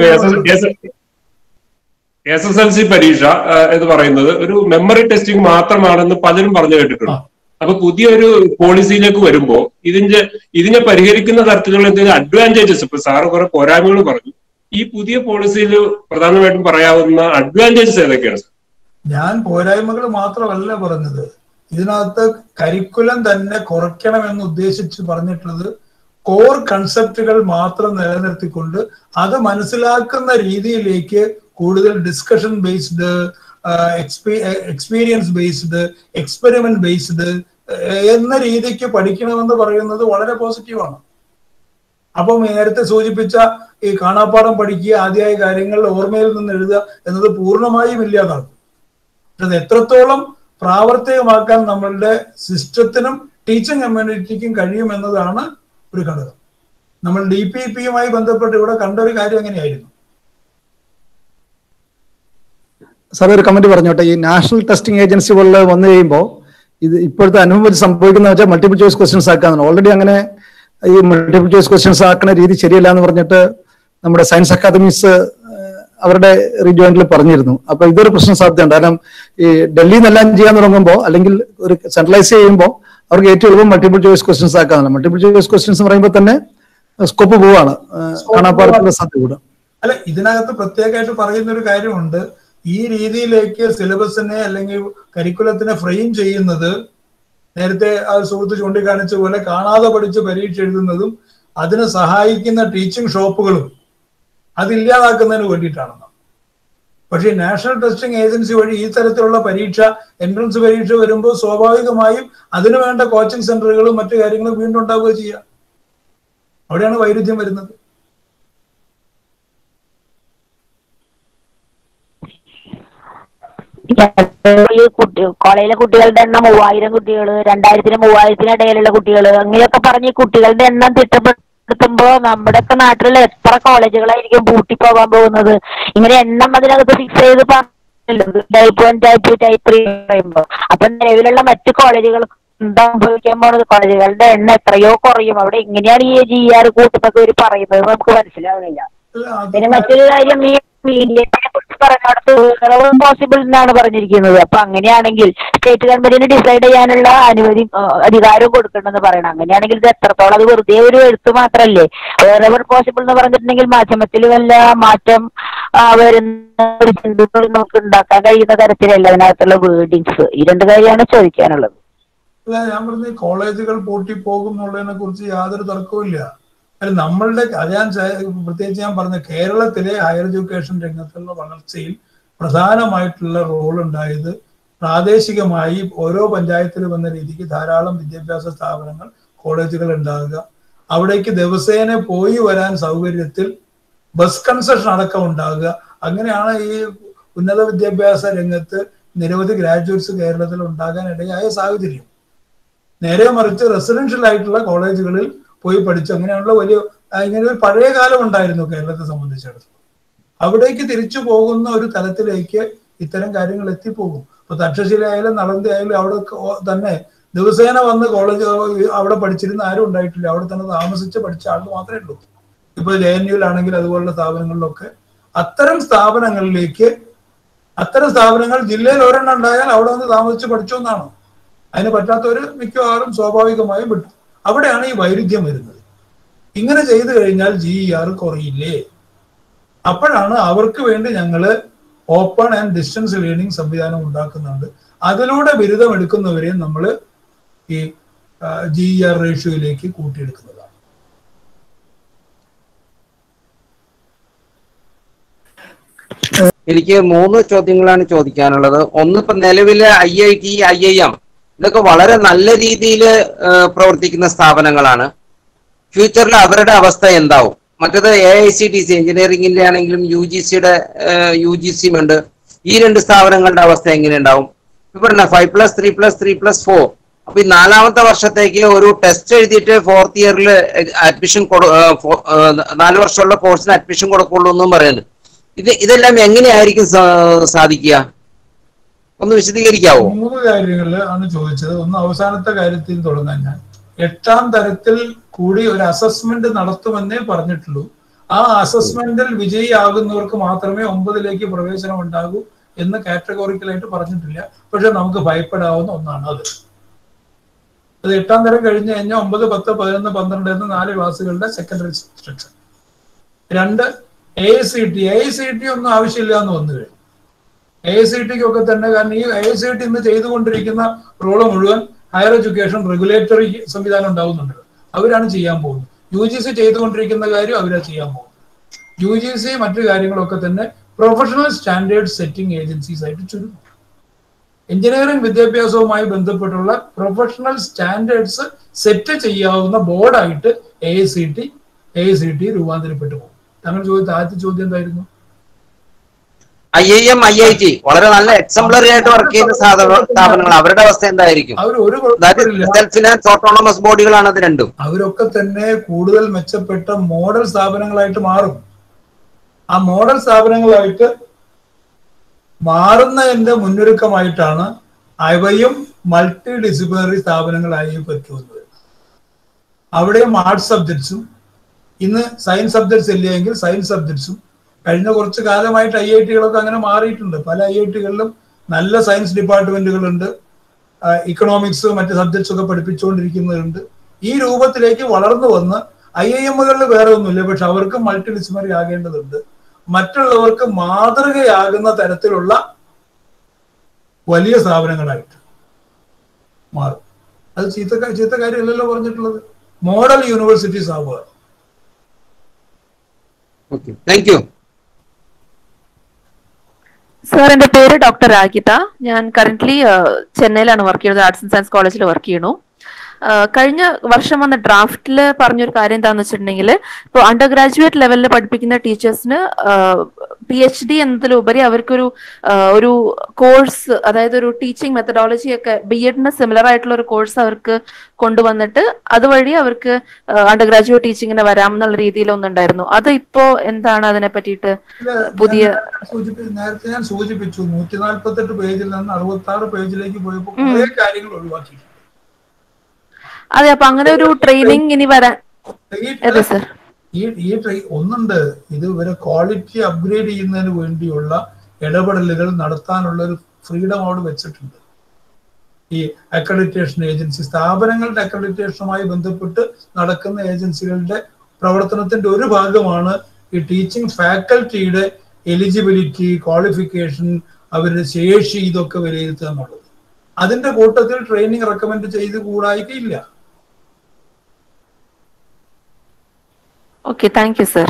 എസ് എസ് എൽ സി പരീക്ഷ ഏഹ്, എന്ന് പറയുന്നത് ഒരു മെമ്മറി ടെസ്റ്റിംഗ് മാത്രമാണെന്ന് പലരും പറഞ്ഞു കേട്ടിട്ടുണ്ട് അപ്പൊ പുതിയൊരു പോളിസിയിലേക്ക് വരുമ്പോ ഇതിന്റെ ഇതിനെ പരിഹരിക്കുന്ന തരത്തിലുള്ള എന്തെങ്കിലും അഡ്വാൻറ്റേജസ് ഇപ്പൊ സാറ് കുറെ പോരായ്മകൾ പറഞ്ഞു ഈ പുതിയ പോളിസിയിൽ പ്രധാനമായിട്ടും പറയാവുന്ന അഡ്വാൻറ്റേജസ് ഏതൊക്കെയാണ് സാർ ഞാൻ പോരായ്മകൾ മാത്രമല്ല പറഞ്ഞത് ഇതിനകത്ത് കരിക്കുലം തന്നെ കുറയ്ക്കണമെന്ന് ഉദ്ദേശിച്ച് പറഞ്ഞിട്ടുള്ളത് കോർ കൺസെപ്റ്റുകൾ മാത്രം നിലനിർത്തിക്കൊണ്ട് അത് മനസ്സിലാക്കുന്ന രീതിയിലേക്ക് കൂടുതൽ discussion based experience based experiment based എന്ന രീതിക്ക് പഠിക്കണമെന്ന് പറയുന്നത് വളരെ പോസിറ്റീവാണ് അപ്പം നേരത്തെ സൂചിപ്പിച്ച ഈ കാണാപ്പാടം പഠിക്കുക ആദ്യമായ കാര്യങ്ങൾ ഓർമ്മയിൽ നിന്ന് എഴുതുക എന്നത് പൂർണ്ണമായും ഇല്ലാതാകും അത് എത്രത്തോളം പ്രാവർത്തികമാക്കാൻ നമ്മളുടെ സിസ്റ്റത്തിനും ടീച്ചിങ് കമ്മ്യൂണിറ്റിക്കും കഴിയും എന്നതാണ് ഒരു ഘടകം നമ്മൾ ഡി പി പിയുമായി ബന്ധപ്പെട്ട് ഇവിടെ കണ്ട ഒരു കാര്യം എങ്ങനെയായിരുന്നു സാർ ഒരു കമന്റ് പറഞ്ഞോട്ടെ ഈ നാഷണൽ ടെസ്റ്റിംഗ് ഏജൻസി പോലെ വന്നു കഴിയുമ്പോൾ ഇത് ഇപ്പോഴത്തെ അനുഭവം സംഭവിക്കുന്ന വെച്ചാൽ മൾട്ടിപ്പിൾ ചോയ്സ് ക്വസ്റ്റ്യൻസ് ആക്കാന്നാണ് ഓൾറെഡി അങ്ങനെ ഈ മൾട്ടിപ്പിൾ ചോയ്സ് ക്വസ്റ്റ്യൻസ് ആക്കുന്ന രീതി ശരിയല്ല എന്ന് പറഞ്ഞിട്ട് നമ്മുടെ സയൻസ് അക്കാദമീസ് അവരുടെ റീജോയിന്റിൽ പറഞ്ഞിരുന്നു അപ്പൊ ഇതൊരു പ്രശ്നം സാധ്യതയുണ്ട് കാരണം ഈ ഡൽഹിയിൽ നിന്നെല്ലാം ചെയ്യാൻ തുടങ്ങുമ്പോൾ അല്ലെങ്കിൽ ഒരു സെൻട്രലൈസ് ചെയ്യുമ്പോൾ അവർക്ക് ഏറ്റവും എളുപ്പം മൾട്ടിപ്പിൾ ചോയ്സ് ക്വസ്റ്റ്യൻസ് ആക്കാന്നല്ല മൾട്ടിപ്പിൾ ചോയ്സ് ക്വസ്റ്റ്യൻസ് എന്ന് പറയുമ്പോൾ തന്നെ സ്കോപ്പ് പോവാണ് കാണാപ്പാടത്തിന്റെ സാധ്യത കൂടും അല്ല ഇതിനകത്ത് പ്രത്യേകമായിട്ട് പറയുന്ന ഒരു കാര്യമുണ്ട് ഈ രീതിയിലേക്ക് സിലബസിനെ അല്ലെങ്കിൽ കരിക്കുലത്തിനെ ഫ്രെയിം ചെയ്യുന്നത് നേരത്തെ ആ സുഹൃത്ത് ചൂണ്ടിക്കാണിച്ച പോലെ കാണാതെ പഠിച്ച് പരീക്ഷ എഴുതുന്നതും അതിന് സഹായിക്കുന്ന ടീച്ചിങ് ഷോപ്പുകളും അതില്ലാതാക്കുന്നതിന് വേണ്ടിയിട്ടാണ് പക്ഷേ നാഷണൽ ടെസ്റ്റിംഗ് ഏജൻസി വഴി ഈ തരത്തിലുള്ള പരീക്ഷ എൻട്രൻസ് പരീക്ഷ വരുമ്പോൾ സ്വാഭാവികമായും അതിനു വേണ്ട കോച്ചിങ് സെന്ററുകളും മറ്റു കാര്യങ്ങളും വീണ്ടും ഉണ്ടാവുക ചെയ്യുക അവിടെയാണ് വൈരുദ്ധ്യം വരുന്നത് ഈ കുട്ടി കോളേജിലെ കുട്ടികളുടെ എണ്ണം മൂവായിരം കുട്ടികൾ രണ്ടായിരത്തിന് മൂവായിരത്തിന് ഇടയിലുള്ള കുട്ടികൾ അങ്ങനെയൊക്കെ പറഞ്ഞ് ഈ കുട്ടികളുടെ എണ്ണം തിട്ടപ്പെടുത്തുമ്പോ നമ്മുടെയൊക്കെ നാട്ടിൽ എത്ര കോളേജുകളായിരിക്കും പൂട്ടിപ്പോകാൻ പോകുന്നത് ഇങ്ങനെ എണ്ണം അതിനകത്ത് ഫിക്സ് ചെയ്ത് പറഞ്ഞല്ലോ type one type two type three പറയുമ്പോ അപ്പൊ നിലവിലുള്ള മറ്റു കോളേജുകൾ എന്താ സംഭവിക്കാൻ പോണത് കോളേജുകളുടെ എണ്ണം എത്രയോ കുറയും അവിടെ എങ്ങനെയാണ് ഈ ജി ആർ കൂട്ടുന്നൊക്കെ ഇവർ പറയുന്നത് നമുക്ക് മനസ്സിലാവുന്നില്ല അല്ല, അത് പിന്നെ മറ്റൊരു കാര്യം ഈ മീഡിയത്തിനെ കുറിച്ച് പറഞ്ഞിടത്ത് പോസിബിൾ എന്നാണ് പറഞ്ഞിരിക്കുന്നത് അപ്പൊ അങ്ങനെയാണെങ്കിൽ സ്റ്റേറ്റ് ഗവൺമെന്റിന് ഡിസൈഡ് ചെയ്യാനുള്ള അനുമതി ആ, അധികാരവും കൊടുക്കണമെന്ന് പറയണം അങ്ങനെയാണെങ്കിൽ ഇത് എത്രത്തോളം അത് വെറുതെ ഒരു എഴുത്ത് മാത്രല്ലേ വേറെ പോസിബിൾ എന്ന് പറഞ്ഞിട്ടുണ്ടെങ്കിൽ മാധ്യമത്തിൽ വല്ല മാറ്റം ആ, വരുന്ന ഒരു ചിന്തകൾ നമുക്ക് ഉണ്ടാക്കാൻ കഴിയുന്ന തരത്തിലല്ല അതിനകത്തുള്ള വേർഡിങ്സ് ഈ രണ്ട് കാര്യമാണ് ചോദിക്കാനുള്ളത് അല്ല ഞാൻ പറഞ്ഞ കോളേജുകൾ പൂട്ടിപ്പോകും എന്നുള്ളതിനെ കുറിച്ച് യാതൊരു തർക്കവുമില്ല അല്ല നമ്മളുടെ അത് ഞാൻ ചെ- പ്രത്യേകിച്ച് ഞാൻ പറഞ്ഞ കേരളത്തിലെ ഹയർ എഡ്യൂക്കേഷൻ രംഗത്തുള്ള വളർച്ചയിൽ പ്രധാനമായിട്ടുള്ള റോൾ ഉണ്ടായത് പ്രാദേശികമായി ഓരോ പഞ്ചായത്തിലും എന്ന രീതിക്ക് ധാരാളം വിദ്യാഭ്യാസ സ്ഥാപനങ്ങൾ കോളേജുകൾ ഉണ്ടാകുക അവിടേക്ക് ദിവസേന പോയി വരാൻ സൗകര്യത്തിൽ ബസ് കൺസെഷൻ അടക്കം ഉണ്ടാകുക അങ്ങനെയാണ് ഈ ഉന്നത വിദ്യാഭ്യാസ രംഗത്ത് നിരവധി ഗ്രാജുവേറ്റ്സ് കേരളത്തിൽ ഉണ്ടാകാൻ ഇടയായ സാഹചര്യം നേരെ മറിച്ച് റെസിഡൻഷ്യൽ ആയിട്ടുള്ള കോളേജുകളിൽ പോയി പഠിച്ചു അങ്ങനെയുള്ള വലിയ ആ, ഇങ്ങനെ ഒരു പഴയ കാലം ഉണ്ടായിരുന്നു കേരളത്തെ സംബന്ധിച്ചിടത്തോളം അവിടേക്ക് തിരിച്ചു പോകുന്ന ഒരു തലത്തിലേക്ക് ഇത്തരം കാര്യങ്ങൾ എത്തിപ്പോകും ഇപ്പൊ തക്ഷശില ആയാലും നളന്ദ ആയാലും അവിടെ ക- തന്നെ ദിവസേന വന്ന് കോളേജ് അവിടെ പഠിച്ചിരുന്ന ആരും ഉണ്ടായിട്ടില്ല അവിടെ തന്നെ താമസിച്ച് പഠിച്ച ആൾ മാത്രമേ ഉള്ളൂ ഇപ്പൊ ജെ എൻ യുലാണെങ്കിൽ അതുപോലുള്ള സ്ഥാപനങ്ങളിലൊക്കെ അത്തരം സ്ഥാപനങ്ങളിലേക്ക് അത്തരം സ്ഥാപനങ്ങൾ ജില്ലയിൽ ഒരെണ്ണം ഉണ്ടായാൽ അവിടെ വന്ന് താമസിച്ച് പഠിച്ചു എന്നാണ് അതിന് പറ്റാത്തവര് മിക്കവാറും സ്വാഭാവികമായും വിട്ടു അവിടെയാണ് ഈ വൈരുദ്ധ്യം വരുന്നത് ഇങ്ങനെ ചെയ്തു കഴിഞ്ഞാൽ ജി ഇ ആർ കുറയില്ലേ അപ്പോഴാണ് അവർക്ക് വേണ്ടി ഞങ്ങള് ഓപ്പൺ ആൻഡ് ഡിസ്റ്റൻസ് ലേണിംഗ് സംവിധാനം ഉണ്ടാക്കുന്നുണ്ട് അതിലൂടെ ബിരുദം എടുക്കുന്നവരെയും നമ്മൾ ഈ ജി ഇ ആർ റേഷ്യോയിലേക്ക് കൂട്ടിയെടുക്കുന്നതാണ് എനിക്ക് മൂന്ന് ചോദ്യങ്ങളാണ് ചോദിക്കാനുള്ളത് ഒന്ന് ഇപ്പൊ നിലവിലെ I I T I I M ഇതൊക്കെ വളരെ നല്ല രീതിയിൽ പ്രവർത്തിക്കുന്ന സ്ഥാപനങ്ങളാണ് ഫ്യൂച്ചറിൽ അവരുടെ അവസ്ഥ എന്താവും മറ്റത് A I C T C എഞ്ചിനീയറിംഗിന്റെ ആണെങ്കിലും യു ജി സിയുടെ യു ജി സിയും ഉണ്ട് ഈ രണ്ട് സ്ഥാപനങ്ങളുടെ അവസ്ഥ എങ്ങനെ ഉണ്ടാവും ഇപ്പൊ five plus three plus three plus four അപ്പൊ ഈ നാലാമത്തെ വർഷത്തേക്ക് ഒരു ടെസ്റ്റ് എഴുതിയിട്ട് ഫോർത്ത് ഇയറിൽ അഡ്മിഷൻ കൊടു ഏഹ് ഫോ- ഏഹ് നാല് വർഷമുള്ള കോഴ്സിന് അഡ്മിഷൻ കൊടുക്കുള്ളൂ എന്നും പറയുന്നുണ്ട് ഇത് ഇതെല്ലാം എങ്ങനെയായിരിക്കും സാ- സാധിക്കുക ഒന്ന് വിശദീകരിക്കാവോ മൂന്ന് കാര്യങ്ങൾ ആണ് ചോദിച്ചത് ഒന്ന് അവസാനത്തെ കാര്യത്തിൽ തുടങ്ങാൻ ഞാൻ എട്ടാം തരത്തിൽ കൂടി ഒരു അസസ്മെന്റ് നടത്തുമെന്നേ പറഞ്ഞിട്ടുള്ളൂ ആ അസസ്മെന്റിൽ വിജയിയാകുന്നവർക്ക് മാത്രമേ ഒമ്പതിലേക്ക് പ്രവേശനം ഉണ്ടാകൂ എന്ന് കാറ്റഗോറിക്കലായിട്ട് പറഞ്ഞിട്ടില്ല പക്ഷെ നമുക്ക് ഭയപ്പെടാവുന്ന ഒന്നാണ് അത് അത് എട്ടാം തരം കഴിഞ്ഞ് കഴിഞ്ഞാൽ ഒമ്പത് പത്ത് പതിനൊന്ന് പന്ത്രണ്ട് എന്ന നാല് ക്ലാസ്സുകളുടെ സെക്കൻഡറി സ്ട്രക്ചർ രണ്ട് A C T A C T ഒന്നും ആവശ്യമില്ല എന്ന് വന്നു കഴിഞ്ഞു എ സി ടിക്കൊക്കെ തന്നെ കാരണം ഈ എ സി ടി ഇന്ന് ചെയ്തുകൊണ്ടിരിക്കുന്ന റോള് മുഴുവൻ ഹയർ എഡ്യൂക്കേഷൻ റെഗുലേറ്ററി സംവിധാനം ഉണ്ടാവുന്നുണ്ട് അവരാണ് ചെയ്യാൻ പോകുന്നത് യു ജി സി ചെയ്തുകൊണ്ടിരിക്കുന്ന കാര്യം അവരാ ചെയ്യാൻ പോകുന്നത് യു ജി സി മറ്റു കാര്യങ്ങളൊക്കെ തന്നെ പ്രൊഫഷണൽ സ്റ്റാൻഡേർഡ് സെറ്റിംഗ് ഏജൻസീസ് ആയിട്ട് ചുരുങ്ങും എഞ്ചിനീയറിംഗ് വിദ്യാഭ്യാസവുമായി ബന്ധപ്പെട്ടുള്ള പ്രൊഫഷണൽ സ്റ്റാൻഡേർഡ്സ് സെറ്റ് ചെയ്യാവുന്ന ബോർഡായിട്ട് A C T A C T രൂപാന്തരപ്പെട്ടു പോകും താങ്കൾ ചോദിച്ച ആദ്യത്തെ ചോദ്യം എന്തായിരുന്നു I I M I I T വളരെ നല്ല എക്സംപ്ലറി ആയിട്ട് വർക്ക് ചെയ്യുന്ന സ്ഥാപന- സ്ഥാപനങ്ങൾ അവരുടെ അവസ്ഥ എന്തായിരിക്കും അവർ ഒരു കുഴപ്പമില്ല സെൽഫ് ഫിനാൻസ് ഓട്ടോണമസ് ബോഡികളാണ് അത് രണ്ടും അവരൊക്കെ തന്നെ കൂടുതൽ മെച്ചപ്പെട്ട മോഡൽ സ്ഥാപനങ്ങളായിട്ട് മാറും ആ മോഡൽ സ്ഥാപനങ്ങളായിട്ട് മാറുന്നതിന്റെ മുന്നൊരുക്കമായിട്ടാണ് അവയും മൾട്ടി ഡിസിപ്ലിനറി സ്ഥാപനങ്ങളായി പറ്റുന്നത് അവിടെയും ആർട്സ് സബ്ജക്ട്സും ഇന്ന് സയൻസ് സബ്ജക്ട്സ് ഇല്ലെങ്കിൽ സയൻസ് സബ്ജക്ട്സും കഴിഞ്ഞ കുറച്ച് കാലമായിട്ട് ഐ ഐ ടികളൊക്കെ അങ്ങനെ മാറിയിട്ടുണ്ട് പല ഐ ഐ ടികളിലും നല്ല സയൻസ് ഡിപ്പാർട്ട്മെന്റുകളുണ്ട് ഇക്കണോമിക്സ് മറ്റ് സബ്ജക്ട്സ് ഒക്കെ പഠിപ്പിച്ചുകൊണ്ടിരിക്കുന്നുണ്ട് ഈ രൂപത്തിലേക്ക് വളർന്നു വന്ന് ഐ ഐ എമ്മുകളിൽ വേറെ ഒന്നുമില്ല പക്ഷെ അവർക്ക് മൾട്ടി ഡിസിപ്ലിനറി ആകേണ്ടതുണ്ട് മറ്റുള്ളവർക്ക് മാതൃകയാകുന്ന തരത്തിലുള്ള വലിയ സ്ഥാപനങ്ങളായിട്ട് മാറും അത് ചീത്ത കാ- ചീത്ത കാര്യമല്ലല്ലോ പറഞ്ഞിട്ടുള്ളത് മോഡൽ യൂണിവേഴ്സിറ്റീസ് ആവുക ഓക്കെ താങ്ക് യു സാർ എന്റെ പേര് ഡോക്ടർ രാഗിത ഞാൻ കറന്റ്ലി ചെന്നൈയിലാണ് വർക്ക് ചെയ്യുന്നത് ആർട്സ് ആൻഡ് സയൻസ് കോളേജിൽ വർക്ക് ചെയ്യണു ആ, കഴിഞ്ഞ വർഷം വന്ന ഡ്രാഫ്റ്റിൽ പറഞ്ഞൊരു കാര്യം എന്താണെന്ന് വെച്ചിട്ടുണ്ടെങ്കിൽ ഇപ്പോൾ അണ്ടർ ഗ്രാജുവേറ്റ് ലെവലിൽ പഠിപ്പിക്കുന്ന ടീച്ചേഴ്സിന് പി എച്ച് ഡി എന്നതിലുപരി അവർക്കൊരു ആ, ഒരു കോഴ്സ് അതായത് ഒരു ടീച്ചിങ് മെത്തഡോളജി ഒക്കെ ബി എഡിന് സിമിലർ ആയിട്ടുള്ള ഒരു കോഴ്സ് അവർക്ക് കൊണ്ടുവന്നിട്ട് അതുവഴി അവർക്ക് അണ്ടർ ഗ്രാജുവേറ്റ് ടീച്ചിങ്ങിന് വരാം എന്നുള്ള രീതിയിൽ ഒന്നുണ്ടായിരുന്നു അത് ഇപ്പോ എന്താണ് അതിനെ പറ്റിയിട്ട് പുതിയ സൂചിപ്പി- നേരത്തെ ഞാൻ സൂചിപ്പിച്ചു നൂറ്റി നാൽപ്പത്തെട്ട് പേജിൽ നിന്ന് അറുപത്തി ആറ് പേജിലേക്ക് പോയപ്പോൾ കുറെ കാര്യങ്ങൾ ഒഴിവാക്കി അതെ അപ്പൊ അങ്ങനെ ഒരു ട്രെയിനിങ് ഇനി വരാൻ ഈ അതെ സർ ഈ ഈ ട്രൈ ഒന്നുണ്ട് ഇത് ഇവരെ ക്വാളിറ്റി അപ്ഗ്രേഡ് ചെയ്യുന്നതിന് വേണ്ടിയുള്ള ഇടപെടലുകൾ നടത്താനുള്ള ഒരു ഫ്രീഡം അവിടെ വെച്ചിട്ടുണ്ട് ഈ അക്രഡിറ്റേഷൻ ഏജൻസി സ്ഥാപനങ്ങളുടെ അക്രഡിറ്റേഷനുമായി ബന്ധപ്പെട്ട് നടക്കുന്ന ഏജൻസികളുടെ പ്രവർത്തനത്തിന്റെ ഒരു ഭാഗമാണ് ഈ ടീച്ചിങ് ഫാക്കൽറ്റിയുടെ എലിജിബിലിറ്റി ക്വാളിഫിക്കേഷൻ അവരുടെ ശേഷി ഇതൊക്കെ വിലയിരുത്തുക എന്നുള്ളത് അതിന്റെ കൂട്ടത്തിൽ ട്രെയിനിങ് റെക്കമെൻഡ് ചെയ്ത് കൂടായിക്കില്ല ഓക്കെ താങ്ക് യു സർ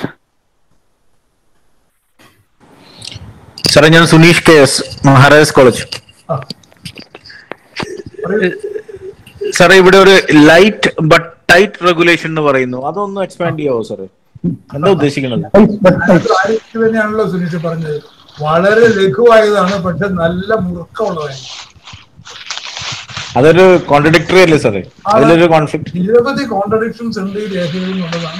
സാറേ ഞാൻ Suneesh K S Maharajas college ആ. പറയൂ. സാറേ ഇവിടെ ഒരു ലൈറ്റ് ബട്ട് ടൈറ്റ് റെഗുലേഷൻ എന്ന് പറയുന്നു അതൊന്ന് എക്സ്പാൻഡ് ചെയ്യാവോ സാറേ എന്താ ഉദ്ദേശിക്കുന്നത് അത് ആര്യക്ക് തന്നെയാണല്ലോ സുനീഷ് പറഞ്ഞത് വളരെ ലഘുവായതാണ് പക്ഷെ നല്ല മുറുക്കമുള്ളതായിരുന്നു അതൊരു കോൺട്രഡിക്ടറി അല്ലേ സാറേ അതിലൊരു കോൺഫ്ലിക്ട് നിരവധി കോൺട്രഡിക്ഷൻസ് ഉണ്ട് ഈ രേഖയിൽ എന്നുള്ളതാണ്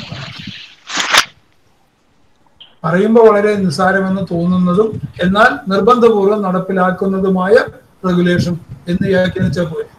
പറയുമ്പോൾ വളരെ നിസ്സാരമെന്ന് തോന്നുന്നതും എന്നാൽ നിർബന്ധപൂർവ്വം നടപ്പിലാക്കുന്നതുമായ റെഗുലേഷൻ എന്ന് വ്യാഖ്യാനിച്ചാൽ പോയി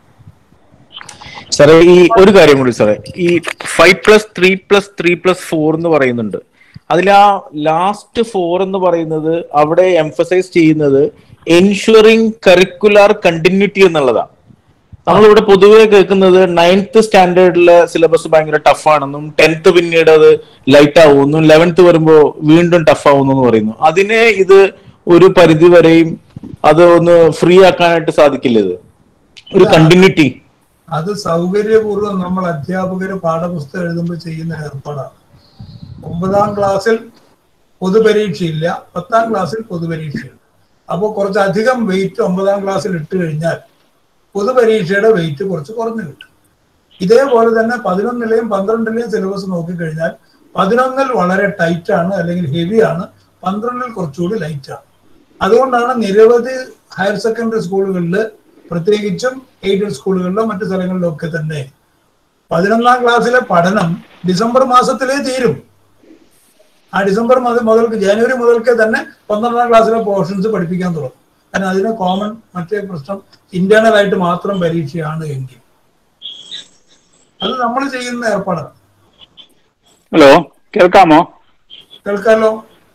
സാറേ ഈ ഒരു കാര്യം കൂടി സാറേ ഈ five plus three plus three plus four എന്ന് പറയുന്നുണ്ട് അതിൽ ആ ലാസ്റ്റ് ഫോർ എന്ന് പറയുന്നത് അവിടെ എംഫസൈസ് ചെയ്യുന്നത് എൻഷുറിങ് കരിക്കുലാർ കണ്ടിന്യൂറ്റി എന്നുള്ളതാണ് നമ്മളിവിടെ പൊതുവെ കേൾക്കുന്നത് നയൻത്ത് സ്റ്റാൻഡേർഡിലെ സിലബസ് ഭയങ്കര ടഫാണെന്നും ടെൻത്ത് പിന്നീട് അത് ലൈറ്റ് ആവുമെന്നും ലെവൻത്ത് വരുമ്പോൾ വീണ്ടും ടഫ് ആവുന്നു എന്ന് പറയുന്നു അതിനെ ഇത് ഒരു പരിധി വരെയും അത് ഒന്ന് ഫ്രീ ആക്കാനായിട്ട് സാധിക്കില്ല ഇത് ഒരു കണ്ടിന്യൂറ്റി അത് സൗകര്യപൂർവ്വം നമ്മൾ അധ്യാപകര് പാഠപുസ്തകം എഴുതുമ്പോൾ ചെയ്യുന്ന ഏർപ്പാടാണ് ഒമ്പതാം ക്ലാസ്സിൽ പൊതുപരീക്ഷയില്ല പത്താം ക്ലാസ്സിൽ പൊതുപരീക്ഷയുണ്ട് അപ്പോൾ കുറച്ചധികം വെയിറ്റ് ഒമ്പതാം ക്ലാസ്സിൽ ഇട്ട് കഴിഞ്ഞാൽ പൊതുപരീക്ഷയുടെ വെയിറ്റ് കുറച്ച് കുറഞ്ഞു കിട്ടും ഇതേപോലെ തന്നെ പതിനൊന്നിലെയും പന്ത്രണ്ടിലെയും സിലബസ് നോക്കിക്കഴിഞ്ഞാൽ പതിനൊന്നിൽ വളരെ ടൈറ്റ് ആണ് അല്ലെങ്കിൽ ഹെവി ആണ് പന്ത്രണ്ടിൽ കുറച്ചുകൂടി ലൈറ്റ് ആണ് അതുകൊണ്ടാണ് നിരവധി ഹയർ സെക്കൻഡറി സ്കൂളുകളിൽ പ്രത്യേകിച്ചും എയ്ഡഡ് സ്കൂളുകളിലും മറ്റു സ്ഥലങ്ങളിലൊക്കെ തന്നെ പതിനൊന്നാം ക്ലാസ്സിലെ പഠനം ഡിസംബർ മാസത്തിലേ തീരും ആ ഡിസംബർ മുതൽ മുതൽക്ക് ജനുവരി മുതൽക്കേ തന്നെ പന്ത്രണ്ടാം ക്ലാസ്സിലെ പോർഷൻസ് പഠിപ്പിക്കാൻ തുടങ്ങും കാരണം അതിന് കോമൺ മറ്റേ പ്രശ്നം ഇന്റേണൽ ആയിട്ട് മാത്രം പരീക്ഷയാണ് എങ്കിൽ അത് നമ്മൾ ചെയ്യുന്ന ഏർപ്പാടാണ് ഹലോ കേൾക്കാമോ കേൾക്കാമല്ലോ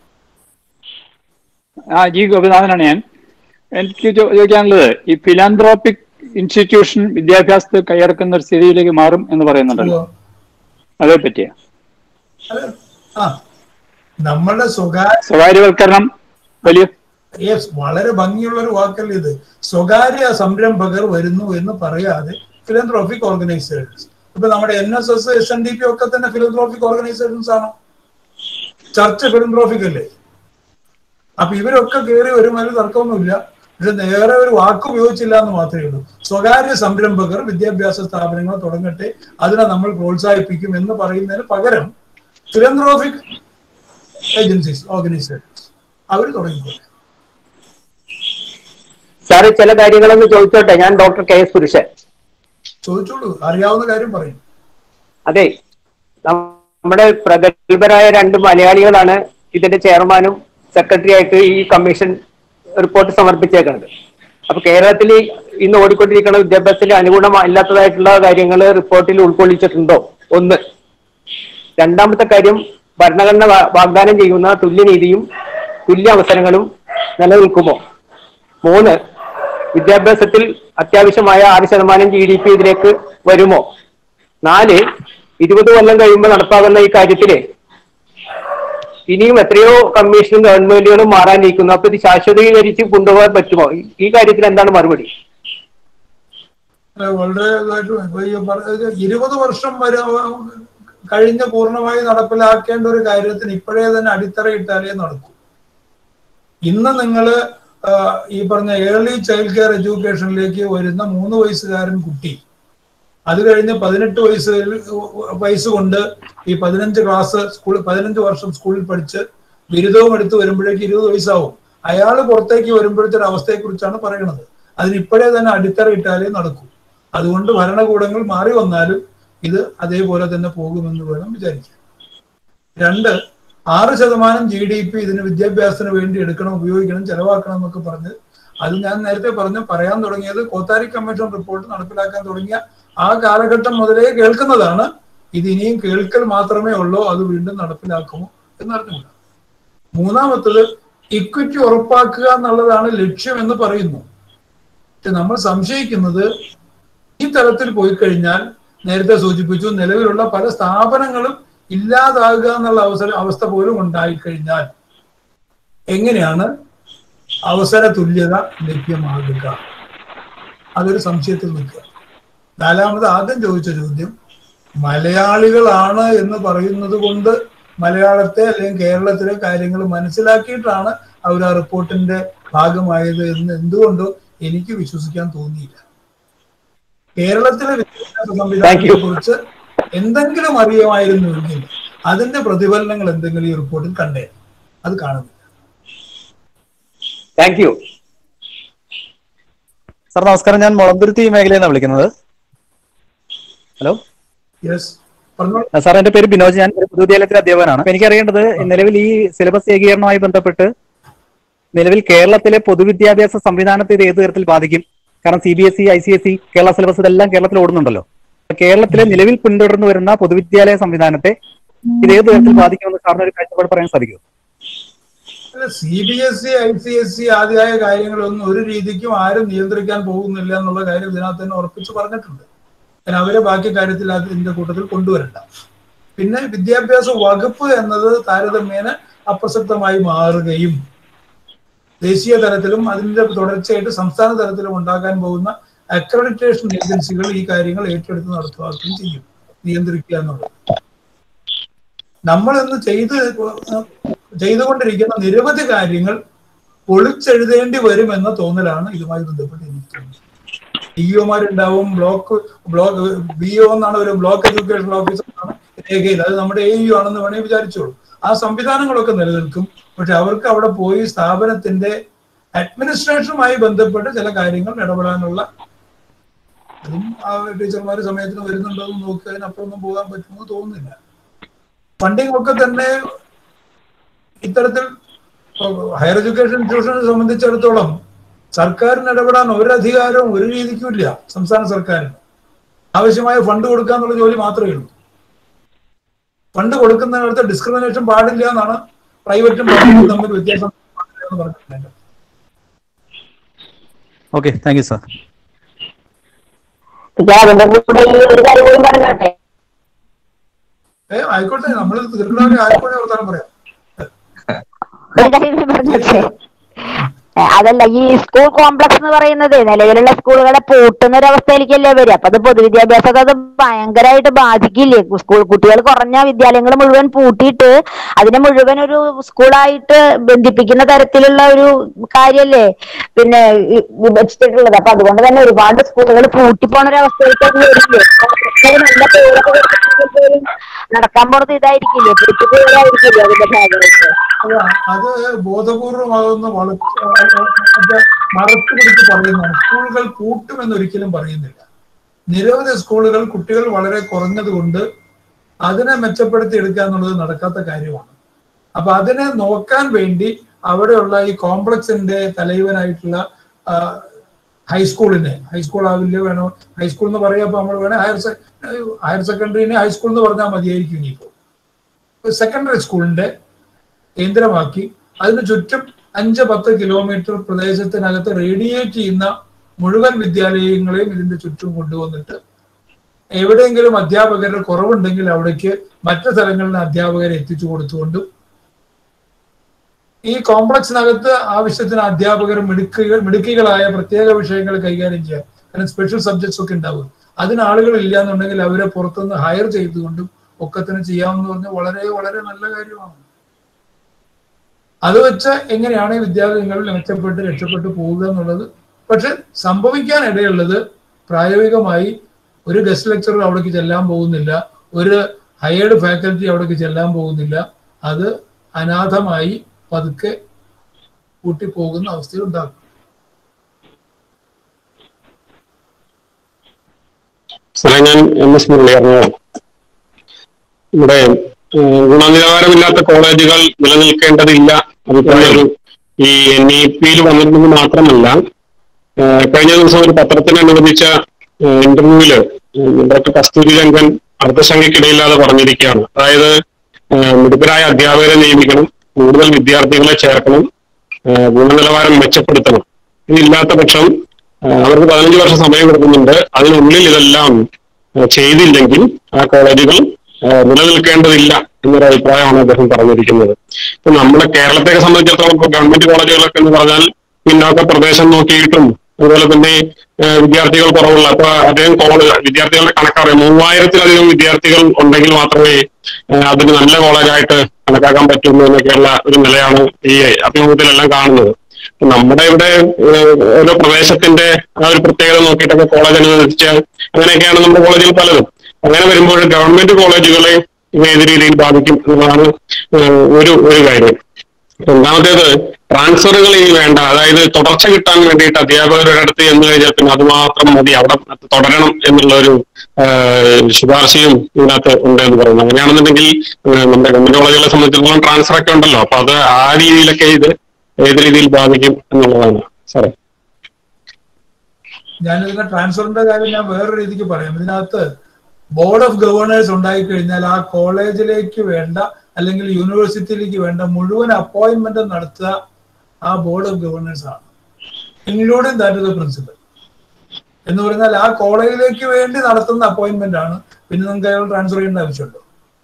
ആ ജി ഗോപിനാഥനാണ് ഞാൻ എനിക്ക് ചോ- ചോദിക്കാനുള്ളത് ഈ ഫിലാന്ത്രോപ്പിക് ഇൻസ്റ്റിറ്റ്യൂഷൻ വിദ്യാഭ്യാസത്തെ കൈയടക്കുന്ന ഒരു സ്ഥിതിയിലേക്ക് മാറും എന്ന് പറയുന്നുണ്ടല്ലോ അതേ പറ്റിയ അത് ആ നമ്മളുടെ സ്വകാര്യ സ്വകാര്യവൽക്കരണം വലിയ യെസ് വളരെ ഭംഗിയുള്ള ഒരു വാക്കല്ല ഇത് സ്വകാര്യ സംരംഭകർ വരുന്നു എന്ന് പറയാതെ ഫിലന്ത്രോഫിക് ഓർഗനൈസേഷൻസ് ഇപ്പൊ നമ്മുടെ N S S S N D P ഒക്കെ തന്നെ ഫിലന്ത്രോഫിക് ഓർഗനൈസേഷൻസ് ആണ് ചർച്ച് ഫിലന്ത്രോഫിക് അല്ലേ അപ്പൊ ഇവരൊക്കെ കയറി വരുമ്പോൾ തർക്കമൊന്നുമില്ല പക്ഷെ നേരെ ഒരു വാക്ക് ഉപയോഗിച്ചില്ല എന്ന് മാത്രമേ ഉള്ളൂ സ്വകാര്യ സംരംഭകർ വിദ്യാഭ്യാസ സ്ഥാപനങ്ങൾ തുടങ്ങട്ടെ അതിനെ നമ്മൾ പ്രോത്സാഹിപ്പിക്കും എന്ന് പറയുന്നതിന് പകരം ഫിലന്ത്രോഫിക് ഏജൻസീസ് ഓർഗനൈസേഷൻസ് അവർ തുടങ്ങിക്കോട്ടെ സാറ് ചില കാര്യങ്ങളൊന്ന് ചോദിച്ചോട്ടെ ഞാൻ ഡോക്ടർ കെ എസ് പുരുഷൻ ചോദിച്ചോളൂ അറിയാവുന്ന കാര്യം പറയും അതെ നമ്മുടെ പ്രഗത്ഭരായ രണ്ട് മലയാളികളാണ് ഇതിന്റെ ചെയർമാനും സെക്രട്ടറി ആയിട്ട് ഈ കമ്മീഷൻ റിപ്പോർട്ട് സമർപ്പിച്ചേക്കുന്നത് അപ്പൊ കേരളത്തിൽ ഇന്ന് ഓടിക്കൊണ്ടിരിക്കുന്ന വിദ്യാഭ്യാസത്തിന് അനുകൂലമല്ലാത്തതായിട്ടുള്ള കാര്യങ്ങൾ റിപ്പോർട്ടിൽ ഉൾക്കൊള്ളിച്ചിട്ടുണ്ടോ ഒന്ന് രണ്ടാമത്തെ കാര്യം ഭരണഘടന വാ- വാഗ്ദാനം ചെയ്യുന്ന തുല്യനീതിയും തുല്യ അവസരങ്ങളും നിലനിൽക്കുമോ മൂന്ന് വിദ്യാഭ്യാസത്തിൽ അത്യാവശ്യമായ ആറ് ശതമാനം ജി ഡി പി ഇതിലേക്ക് വരുമോ നാല് ഇരുപത് കൊല്ലം കഴിയുമ്പോൾ നടപ്പാകുന്ന ഈ കാര്യത്തില് ഇനിയും എത്രയോ കമ്മീഷനും ഗവൺമെന്റുകളും മാറാനിരിക്കുന്നു അപ്പൊ ഇത് ശാശ്വതീകരിച്ച് കൊണ്ടുപോകാൻ പറ്റുമോ ഈ- ഈ കാര്യത്തിൽ എന്താണ് മറുപടി അല്ല, വളരെ ഇതായിട്ട് ഇപ്പൊ ഈ പറഞ്ഞ ഇരുപത് വർഷം വരെ അവ- കഴിഞ്ഞ് പൂർണ്ണമായി നടപ്പിലാക്കേണ്ട ഒരു കാര്യത്തിന് ഇപ്പോഴേ തന്നെ അടിത്തറയിട്ടാലേ നടക്കൂ ഇന്ന് നിങ്ങൾ ഈ പറഞ്ഞ ഏർലി ചൈൽഡ് കെയർ എഡ്യൂക്കേഷനിലേക്ക് വരുന്ന മൂന്ന് വയസ്സുകാരൻ കുട്ടി അത് കഴിഞ്ഞ് പതിനെട്ട് വയസ്സ് വയസ്സ് കൊണ്ട് ഈ പതിനഞ്ച് ക്ലാസ് സ്കൂൾ പതിനഞ്ച് വർഷം സ്കൂളിൽ പഠിച്ച് ബിരുദവും എടുത്ത് വരുമ്പോഴേക്ക് ഇരുപത് വയസ്സാവും അയാൾ പുറത്തേക്ക് വരുമ്പോഴത്തെ ഒരു അവസ്ഥയെക്കുറിച്ചാണ് പറയുന്നത് അതിന് ഇപ്പോഴേ തന്നെ അടിത്തറ ഇട്ടാലേ നടക്കൂ അതുകൊണ്ട് ഭരണകൂടങ്ങൾ മാറി വന്നാലും ഇത് അതേപോലെ തന്നെ പോകുമെന്ന് വേണം വിചാരിക്കാൻ രണ്ട് ആറ് ശതമാനം ജി ഡി പി ഇതിന് വിദ്യാഭ്യാസത്തിന് വേണ്ടി എടുക്കണം ഉപയോഗിക്കണം ചെലവാക്കണം എന്നൊക്കെ പറഞ്ഞ് അത് ഞാൻ നേരത്തെ പറഞ്ഞു പറയാൻ തുടങ്ങിയത് കോത്താരി കമ്മീഷൻ റിപ്പോർട്ട് നടപ്പിലാക്കാൻ തുടങ്ങിയ ആ കാലഘട്ടം മുതലേ കേൾക്കുന്നതാണ് ഇത് ഇനിയും കേൾക്കൽ മാത്രമേ ഉള്ളൂ അത് വീണ്ടും നടപ്പിലാക്കുമോ എന്നറിഞ്ഞുകൂടാ മൂന്നാമത്തത് ഇക്വിറ്റി ഉറപ്പാക്കുക എന്നുള്ളതാണ് ലക്ഷ്യം എന്ന് പറയുന്നു പക്ഷെ നമ്മൾ സംശയിക്കുന്നത് ഈ തലത്തിൽ പോയി കഴിഞ്ഞാൽ നേരത്തെ സൂചിപ്പിച്ചു നിലവിലുള്ള പല സ്ഥാപനങ്ങളും ഇല്ലാതാകുക എന്നുള്ള അവസര അവസ്ഥ പോലും ഉണ്ടായിക്കഴിഞ്ഞാൽ എങ്ങനെയാണ് അവസര തുല്യത ലഭ്യമാകുക അതൊരു സംശയത്തിൽ നിൽക്കുക നാലാമത് ആദ്യം ചോദിച്ച ചോദ്യം മലയാളികളാണ് എന്ന് പറയുന്നത് കൊണ്ട് മലയാളത്തെ അല്ലെങ്കിൽ കേരളത്തിലെ കാര്യങ്ങൾ മനസ്സിലാക്കിയിട്ടാണ് അവർ ആ റിപ്പോർട്ടിന്റെ ഭാഗമായത് എന്ന് എന്തുകൊണ്ടോ എനിക്ക് വിശ്വസിക്കാൻ തോന്നിയില്ല കേരളത്തിലെ വിദ്യാഭ്യാസ സംവിധാനത്തെ കുറിച്ച് എന്തെങ്കിലും അറിയുമായിരുന്നുവെങ്കിൽ അതിന്റെ പ്രതിഫലനങ്ങൾ എന്തെങ്കിലും ഈ റിപ്പോർട്ടിൽ കണ്ടേ അത് കാണുന്നില്ല താങ്ക് യു സാർ നമസ്കാരം ഞാൻ മുളന്തുരുത്തി മേഖലയിൽ നിന്നാണ് വിളിക്കുന്നത് ഹലോ യെസ് പറഞ്ഞോളൂ ആ, സാർ എന്റെ പേര് ബിനോജ് ഞാൻ ഒരു പൊതുവിദ്യാലയത്തിലെ അധ്യാപകനാണ് അപ്പൊ എനിക്കറിയേണ്ടത് നിലവിൽ ഈ സിലബസ് ഏകീകരണവുമായി ബന്ധപ്പെട്ട് നിലവിൽ കേരളത്തിലെ പൊതുവിദ്യാഭ്യാസ സംവിധാനത്തെ ഇത് ഏത് തരത്തിൽ ബാധിക്കും കാരണം C B S E I C S E Kerala syllabus ഇതെല്ലാം കേരളത്തിൽ ഓടുന്നുണ്ടല്ലോ അപ്പൊ കേരളത്തിലെ നിലവിൽ പിന്തുടർന്നു വരുന്ന പൊതുവിദ്യാലയ സംവിധാനത്തെ ഇത് ഏത് തരത്തിൽ ബാധിക്കുമെന്ന് സാറിന് ഒരു കാഴ്ചപ്പാട് പറയാൻ സാധിക്കും C B S C I C S C ആദ്യമായ കാര്യങ്ങളൊന്നും ഒരു രീതിക്കും ആരും നിയന്ത്രിക്കാൻ പോകുന്നില്ല എന്നുള്ള കാര്യം ഇതിനകത്ത് തന്നെ ഉറപ്പിച്ച് പറഞ്ഞിട്ടുണ്ട് കാരണം അവരെ ബാക്കി കാര്യത്തിൽ അത് ഇതിന്റെ കൂട്ടത്തിൽ കൊണ്ടുവരണ്ട പിന്നെ വിദ്യാഭ്യാസ വകുപ്പ് എന്നത് താരതമ്യേന അപ്രസക്തമായി മാറുകയും ദേശീയ തലത്തിലും അതിന്റെ തുടർച്ചയായിട്ട് സംസ്ഥാന തലത്തിലും ഉണ്ടാകാൻ പോകുന്ന അക്രഡിറ്റേഷൻ ഏജൻസികൾ ഈ കാര്യങ്ങൾ ഏറ്റെടുത്ത് നടത്തുകയും ചെയ്യും നിയന്ത്രിക്കുക എന്നുള്ളത് നമ്മൾ ഇന്ന് ചെയ്ത് ചെയ്തുകൊണ്ടിരിക്കുന്ന നിരവധി കാര്യങ്ങൾ പൊളിച്ചെഴുതേണ്ടി വരുമെന്ന തോന്നലാണ് ഇതുമായി ബന്ധപ്പെട്ട് എനിക്ക് തോന്നുന്നത് ഡിഒമാരുണ്ടാവും ബ്ലോക്ക് ബ്ലോക്ക് ബി ഒ എന്നാണ് ഒരു ബ്ലോക്ക് എഡ്യൂക്കേഷൻ ഓഫീസർ എന്നാണ് രേഖയിൽ അത് നമ്മുടെ എ യു ആണെന്ന് വേണമെങ്കിൽ വിചാരിച്ചോളൂ ആ സംവിധാനങ്ങളൊക്കെ നിലനിൽക്കും പക്ഷെ അവർക്ക് അവിടെ പോയി സ്ഥാപനത്തിന്റെ അഡ്മിനിസ്ട്രേഷനുമായി ബന്ധപ്പെട്ട് ചില കാര്യങ്ങൾ ഇടപെടാനുള്ള അതും ആ ടീച്ചർമാർ സമയത്തിന് വരുന്നുണ്ടോ എന്ന് നോക്കുക അതിനപ്പുറമൊന്നും പോകാൻ പറ്റുമെന്ന് തോന്നുന്നില്ല ഫണ്ടിങ് ഒക്കെ തന്നെ ഇത്തരത്തിൽ ഹയർ എഡ്യൂക്കേഷൻ ഇൻസ്റ്റിറ്റ്യൂഷനെ സംബന്ധിച്ചിടത്തോളം സർക്കാരിന് ഇടപെടാൻ ഒരു അധികാരവും ഒരു രീതിക്കും ഇല്ല സംസ്ഥാന സർക്കാരിന് ആവശ്യമായ ഫണ്ട് കൊടുക്കുക എന്നുള്ള ജോലി മാത്രമേ ഉള്ളൂ ഫണ്ട് കൊടുക്കുന്നിടത്ത് ഡിസ്ക്രിമിനേഷൻ പാടില്ല എന്നാണ് പ്രൈവറ്റും പബ്ലിക്കും തമ്മിൽ വ്യത്യാസം പാടില്ല എന്ന് പറഞ്ഞിട്ടുണ്ട് ഓക്കെ താങ്ക് യു സാർ ഞാൻ അതിന്റെ കൂടെ ഈ ഒരു കാര്യം കൂടി പറഞ്ഞോട്ടെ ഏ ആയിക്കോട്ടെ നമ്മൾ തീർച്ചയായും ആയിക്കോട്ടെ വർത്താനം പറയാം ഒരു കാര്യം കൂടി പറഞ്ഞോട്ടെ ഏ, അതല്ല ഈ സ്കൂൾ കോംപ്ലക്സ് എന്ന് പറയുന്നത് നിലവിലുള്ള സ്കൂളുകളെ പൂട്ടുന്ന ഒരു അവസ്ഥയിലേക്കല്ലേ വരിക അപ്പൊ അത് പൊതുവിദ്യാഭ്യാസത്തെ അത് ഭയങ്കരമായിട്ട് ബാധിക്കില്ലേ സ്കൂൾ കുട്ടികൾ കുറഞ്ഞ വിദ്യാലയങ്ങൾ മുഴുവൻ പൂട്ടിയിട്ട് അതിനെ മുഴുവൻ ഒരു സ്കൂളായിട്ട് ബന്ധിപ്പിക്കുന്ന തരത്തിലുള്ള ഒരു കാര്യല്ലേ പിന്നെ ഈ വിഭജിച്ചിട്ടുള്ളത് അപ്പൊ അതുകൊണ്ട് തന്നെ ഒരുപാട് സ്കൂളുകൾ പൂട്ടിപ്പോണ ഒരു അവസ്ഥയിലേക്ക് അത് വരില്ലേ കുട്ടികൾ നല്ല പേരൊക്കെ കൊടുത്തിട്ടുണ്ടെങ്കിൽ പോലും നടക്കാൻ പോണത് ഇതായിരിക്കില്ലേ പൂട്ടിപ്പോയതായിരിക്കില്ലേ അതിന്റെ ഭാഗമായിട്ട് അല്ല അത് ബോധപൂർവമാകുന്ന വളർച്ച മറച്ചു പിടിച്ച് പറയുന്നതാണ് സ്കൂളുകൾ പൂട്ടുമെന്ന് ഒരിക്കലും പറയുന്നില്ല നിരവധി സ്കൂളുകൾ കുട്ടികൾ വളരെ കുറഞ്ഞത് കൊണ്ട് അതിനെ മെച്ചപ്പെടുത്തി എടുക്കുക എന്നുള്ളത് നടക്കാത്ത കാര്യമാണ് അപ്പൊ അതിനെ നോക്കാൻ വേണ്ടി അവിടെയുള്ള ഈ കോംപ്ലക്സിന്റെ തലൈവനായിട്ടുള്ള ആ, ഹൈസ്കൂളിനെ ഹൈസ്കൂൾ ആവില്ല വേണോ ഹൈസ്കൂൾ എന്ന് പറയാ അപ്പൊ നമ്മൾ വേണേ ഹയർ സെ- ഹയർ സെക്കൻഡറിനെ ഹൈസ്കൂൾ എന്ന് പറഞ്ഞാൽ മതിയായിരിക്കും ഇനിയിപ്പോ സെക്കൻഡറി സ്കൂളിന്റെ കേന്ദ്രമാക്കി അതിന് ചുറ്റും അഞ്ച് പത്ത് കിലോമീറ്റർ പ്രദേശത്തിനകത്ത് റേഡിയേറ്റ് ചെയ്യുന്ന മുഴുവൻ വിദ്യാലയങ്ങളെയും ഇതിന്റെ ചുറ്റും കൊണ്ടുവന്നിട്ട് എവിടെയെങ്കിലും അധ്യാപകരുടെ കുറവുണ്ടെങ്കിൽ അവിടേക്ക് മറ്റു സ്ഥലങ്ങളിൽ അധ്യാപകരെ എത്തിച്ചു കൊടുത്തുകൊണ്ടും ഈ കോംപ്ലക്സിനകത്ത് ആവശ്യത്തിന് അധ്യാപകർ മിടുക്കുകൾ മിടുക്കികളായ പ്രത്യേക വിഷയങ്ങൾ കൈകാര്യം ചെയ്യാൻ കാരണം സ്പെഷ്യൽ സബ്ജക്ട്സ് ഒക്കെ ഉണ്ടാവും അതിന് ആളുകൾ ഇല്ല എന്നുണ്ടെങ്കിൽ അവരെ പുറത്തുനിന്ന് ഹയർ ചെയ്തുകൊണ്ടും ഒക്കെ തന്നെ ചെയ്യാമെന്ന് പറഞ്ഞാൽ വളരെ വളരെ നല്ല കാര്യമാണ് അത് വെച്ച് എങ്ങനെയാണ് ഈ വിദ്യാലയങ്ങളിൽ മെച്ചപ്പെട്ട് രക്ഷപ്പെട്ട് പോവുക എന്നുള്ളത് പക്ഷെ സംഭവിക്കാൻ ഇടയുള്ളത് പ്രായോഗികമായി ഒരു ഗസ്റ്റ് ലെക്ചറർ അവിടേക്ക് ചെല്ലാൻ പോകുന്നില്ല ഒരു ഹയേർഡ് ഫാക്കൽറ്റി അവിടേക്ക് ചെല്ലാൻ പോകുന്നില്ല അത് അനാഥമായി പതുക്കെ കൂട്ടിപ്പോകുന്ന അവസ്ഥയുണ്ടാകും സാറേ ഞാൻ എം എസ് മുരളിയറിഞ്ഞതാണ് ഇവിടെ ഏഹ്, ഗുണനിലവാരമില്ലാത്ത കോളേജുകൾ നിലനിൽക്കേണ്ടതില്ല അത് തന്നെ ഒരു ഈ എൻ ഇ പിയിൽ വന്നിരുന്നത് മാത്രമല്ല ഏഹ്, കഴിഞ്ഞ ദിവസം ഒരു പത്രത്തിന് അനുവദിച്ച ഏഹ്, ഇന്റർവ്യൂവില് ഏഹ്, ഡോക്ടർ കസ്തൂരി രംഗൻ അർദ്ധസംഖ്യക്കിടയില്ലാതെ പറഞ്ഞിരിക്കുകയാണ് അതായത് ഏഹ്, മിടുക്കരായ അധ്യാപകരെ നിയമിക്കണം കൂടുതൽ വിദ്യാർത്ഥികളെ ചേർക്കണം ഏഹ്, ഗുണനിലവാരം മെച്ചപ്പെടുത്തണം ഇതില്ലാത്ത പക്ഷം ഏഹ്, അവർക്ക് പതിനഞ്ച് വർഷം സമയം കൊടുക്കുന്നുണ്ട് അതിനുള്ളിൽ ഇതെല്ലാം ഏഹ്, ചെയ്തില്ലെങ്കിൽ ആ കോളേജുകൾ ഏഹ്, നിലനിൽക്കേണ്ടതില്ല എന്നൊരു അഭിപ്രായമാണ് അദ്ദേഹം പറഞ്ഞിരിക്കുന്നത് ഇപ്പൊ നമ്മുടെ കേരളത്തെ സംബന്ധിച്ചിടത്തോളം ഇപ്പൊ ഗവൺമെന്റ് കോളേജുകളൊക്കെ എന്ന് പറഞ്ഞാൽ പിന്നോക്ക പ്രദേശം നോക്കിയിട്ടും അതുപോലെ തന്നെ ഏഹ്, വിദ്യാർത്ഥികൾ കുറവുള്ള അപ്പൊ അദ്ദേഹം കോളേജ് വിദ്യാർത്ഥികളുടെ കണക്കറിയാം മൂവായിരത്തിലധികം വിദ്യാർത്ഥികൾ ഉണ്ടെങ്കിൽ മാത്രമേ ഏഹ്, അതൊരു നല്ല കോളേജായിട്ട് കണക്കാക്കാൻ പറ്റുള്ളൂ എന്നൊക്കെയുള്ള ഒരു നിലയാണ് ഈ അഭിമുഖത്തിലെല്ലാം കാണുന്നത് ഇപ്പൊ നമ്മുടെ ഇവിടെ ഏഹ്, ഓരോ പ്രദേശത്തിന്റെ ആ ഒരു പ്രത്യേകത നോക്കിയിട്ടൊക്കെ കോളേജ് അനുവദിച്ച് അങ്ങനെയൊക്കെയാണ് നമ്മുടെ കോളേജുകൾ പലതും അങ്ങനെ വരുമ്പോൾ ഗവൺമെന്റ് കോളേജുകളെ ഇത് ഏത് രീതിയിൽ ബാധിക്കും എന്നുള്ളതാണ് ഏഹ്, ഒരു ഒരു കാര്യം രണ്ടാമത്തേത് ട്രാൻസ്ഫറുകൾ ഇനി വേണ്ട അതായത് തുടർച്ച കിട്ടാൻ വേണ്ടിയിട്ട് അധ്യാപകരുടെ അടുത്ത് എന്ന് കഴിഞ്ഞാൽ പിന്നെ അത് മാത്രം മതി അവിടെ തുടരണം എന്നുള്ള ഒരു ഏഹ്, ശുപാർശയും ഇതിനകത്ത് ഉണ്ട് എന്ന് പറയുന്നു അങ്ങനെയാണെന്നുണ്ടെങ്കിൽ ഏഹ്, നമ്മുടെ ഗവൺമെന്റ് കോളേജുകളെ സംബന്ധിച്ചിടത്തോളം ട്രാൻസ്ഫർ ഒക്കെ ഉണ്ടല്ലോ അപ്പൊ അത് ആ രീതിയിലൊക്കെ ഇത് ഏത് രീതിയിൽ ബാധിക്കും എന്നുള്ളതാണ് സാറേ ഞാൻ ഇതിന്റെ ട്രാൻസ്ഫറിന്റെ കാര്യം ഞാൻ വേറൊരു രീതിക്ക് പറയാം ഇതിനകത്ത് ബോർഡ് ഓഫ് ഗവേണേഴ്സ് ഉണ്ടായി കഴിഞ്ഞാൽ ആ കോളേജിലേക്ക് വേണ്ട അല്ലെങ്കിൽ യൂണിവേഴ്സിറ്റിയിലേക്ക് വേണ്ട മുഴുവൻ അപ്പോയിന്റ്മെന്റ് നടത്തുക ആ ബോർഡ് ഓഫ് ഗവേണേഴ്സ് ആണ് ഇൻക്ലൂഡിംഗ് ദാറ്റ് ദ പ്രിൻസിപ്പൽ എന്ന് പറഞ്ഞാൽ ആ കോളേജിലേക്ക് വേണ്ടി നടത്തുന്ന അപ്പോയിന്റ്മെന്റ് ആണ് പിന്നെ നമുക്ക് അയാൾ ട്രാൻസ്ഫർ ചെയ്യേണ്ട ആവശ്യമുണ്ടോ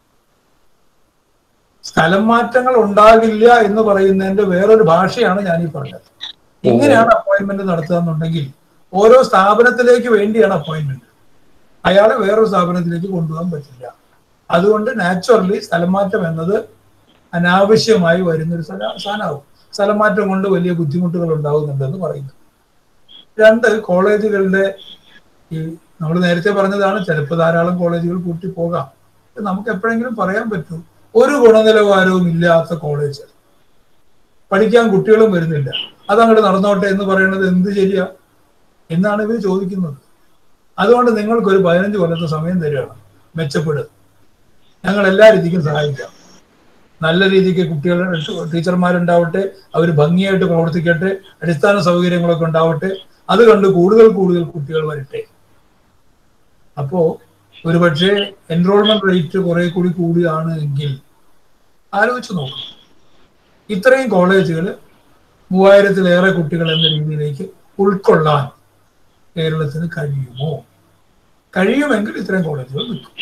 സ്ഥലം മാറ്റങ്ങൾ ഉണ്ടാകില്ല എന്ന് പറയുന്നതിന്റെ വേറൊരു ഭാഷയാണ് ഞാൻ ഈ പറഞ്ഞത് ഇങ്ങനെയാണ് അപ്പോയിന്റ്മെന്റ് നടത്തുക എന്നുണ്ടെങ്കിൽ ഓരോ സ്ഥാപനത്തിലേക്ക് വേണ്ടിയാണ് അപ്പോയിന്റ്മെന്റ് അയാളെ വേറൊരു സ്ഥാപനത്തിലേക്ക് കൊണ്ടുപോകാൻ പറ്റില്ല അതുകൊണ്ട് നാച്ചുറലി സ്ഥലം മാറ്റം എന്നത് അനാവശ്യമായി വരുന്നൊരു സ്ഥല- സാധനമാവും സ്ഥലം മാറ്റം കൊണ്ട് വലിയ ബുദ്ധിമുട്ടുകൾ ഉണ്ടാവുന്നുണ്ടെന്ന് പറയുന്നു രണ്ട് കോളേജുകളുടെ ഈ നമ്മൾ നേരത്തെ പറഞ്ഞതാണ് ചിലപ്പോൾ ധാരാളം കോളേജുകൾ കൂട്ടി പോകാം ഇത് നമുക്ക് എപ്പോഴെങ്കിലും പറയാൻ പറ്റൂ ഒരു ഗുണനിലവാരവും ഇല്ലാത്ത കോളേജ് പഠിക്കാൻ കുട്ടികളും വരുന്നില്ല അതങ്ങോട്ട് നടന്നോട്ടെ എന്ന് പറയുന്നത് എന്ത് ശരിയാ എന്നാണ് ഇവർ ചോദിക്കുന്നത് അതുകൊണ്ട് നിങ്ങൾക്കൊരു പതിനഞ്ച് കൊല്ലത്തെ സമയം തരികയാണ് മെച്ചപ്പെടുക ഞങ്ങൾ എല്ലാ രീതിക്കും സഹായിക്കാം നല്ല രീതിക്ക് കുട്ടികൾ ടീച്ചർമാരുണ്ടാവട്ടെ അവർ ഭംഗിയായിട്ട് പ്രവർത്തിക്കട്ടെ അടിസ്ഥാന സൗകര്യങ്ങളൊക്കെ ഉണ്ടാവട്ടെ അത് കണ്ട് കൂടുതൽ കൂടുതൽ കുട്ടികൾ വരട്ടെ അപ്പോ ഒരുപക്ഷെ എൻറോൾമെന്റ് റേറ്റ് കുറെ കൂടി കൂടിയാണ് എങ്കിൽ ആലോചിച്ച് നോക്കണം ഇത്രയും കോളേജുകൾ മൂവായിരത്തിലേറെ കുട്ടികൾ എന്ന രീതിയിലേക്ക് ഉൾക്കൊള്ളാൻ കേരളത്തിന് കഴിയുമോ കഴിയുമെങ്കിൽ ഇത്രയും കോളേജുകൾ നിൽക്കും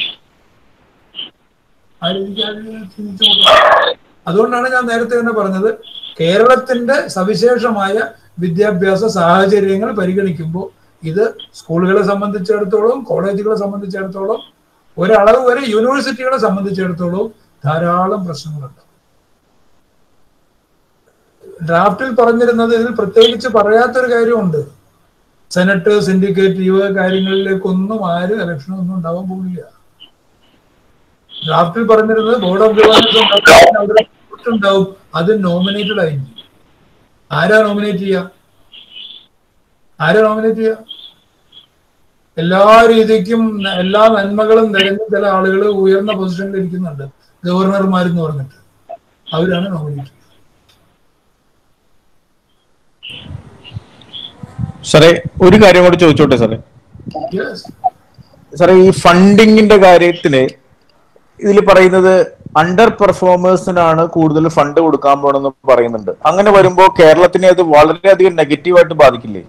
ആ രീതിക്ക് ആളുകൾ ചിന്തിച്ച് നോക്കണം. അതുകൊണ്ടാണ് ഞാൻ നേരത്തെ തന്നെ പറഞ്ഞത് കേരളത്തിന്റെ സവിശേഷമായ വിദ്യാഭ്യാസ സാഹചര്യങ്ങൾ പരിഗണിക്കുമ്പോൾ ഇത് സ്കൂളുകളെ സംബന്ധിച്ചിടത്തോളം കോളേജുകളെ സംബന്ധിച്ചിടത്തോളം ഒരളവ് വരെ യൂണിവേഴ്സിറ്റികളെ സംബന്ധിച്ചിടത്തോളം ധാരാളം പ്രശ്നങ്ങളുണ്ട് ഡ്രാഫ്റ്റിൽ പറഞ്ഞിരുന്നത് ഇതിൽ പ്രത്യേകിച്ച് പറയാത്തൊരു കാര്യമുണ്ട് സെനറ്റ് സിൻഡിക്കേറ്റ് ഈ വക കാര്യങ്ങളിലേക്കൊന്നും ആരും ഇലക്ഷൻ ഒന്നും ഉണ്ടാവാൻ പോകില്ല ഡ്രാഫ്റ്റിൽ പറഞ്ഞിരുന്നത് ബോർഡ് ഓഫ് ഗവേണൻസ് ഉണ്ടാവും അത് നോമിനേറ്റഡ് ആയിരിക്കും ആരാ നോമിനേറ്റ് ചെയ്യുക ആരാ നോമിനേറ്റ് ചെയ്യുക എല്ലാ രീതിക്കും എല്ലാ നന്മകളും നിരഞ്ഞ ചില ആളുകൾ ഉയർന്ന പൊസിഷനിൽ ഇരിക്കുന്നുണ്ട് ഗവർണർമാരെന്ന് പറഞ്ഞിട്ട് അവരാണ് നോമിനേറ്റ് സാറേ ഒരു കാര്യം കൂടി ചോദിച്ചോട്ടെ സാറേ യെസ് സാറേ ഈ ഫണ്ടിങ്ങിന്റെ കാര്യത്തിന് ഇതിൽ പറയുന്നത് അണ്ടർ പെർഫോമേഴ്സിനാണ് കൂടുതൽ ഫണ്ട് കൊടുക്കാൻ പോണെന്ന് പറയുന്നുണ്ട് അങ്ങനെ വരുമ്പോൾ കേരളത്തിനെ അത് വളരെയധികം നെഗറ്റീവായിട്ട് ബാധിക്കില്ലേ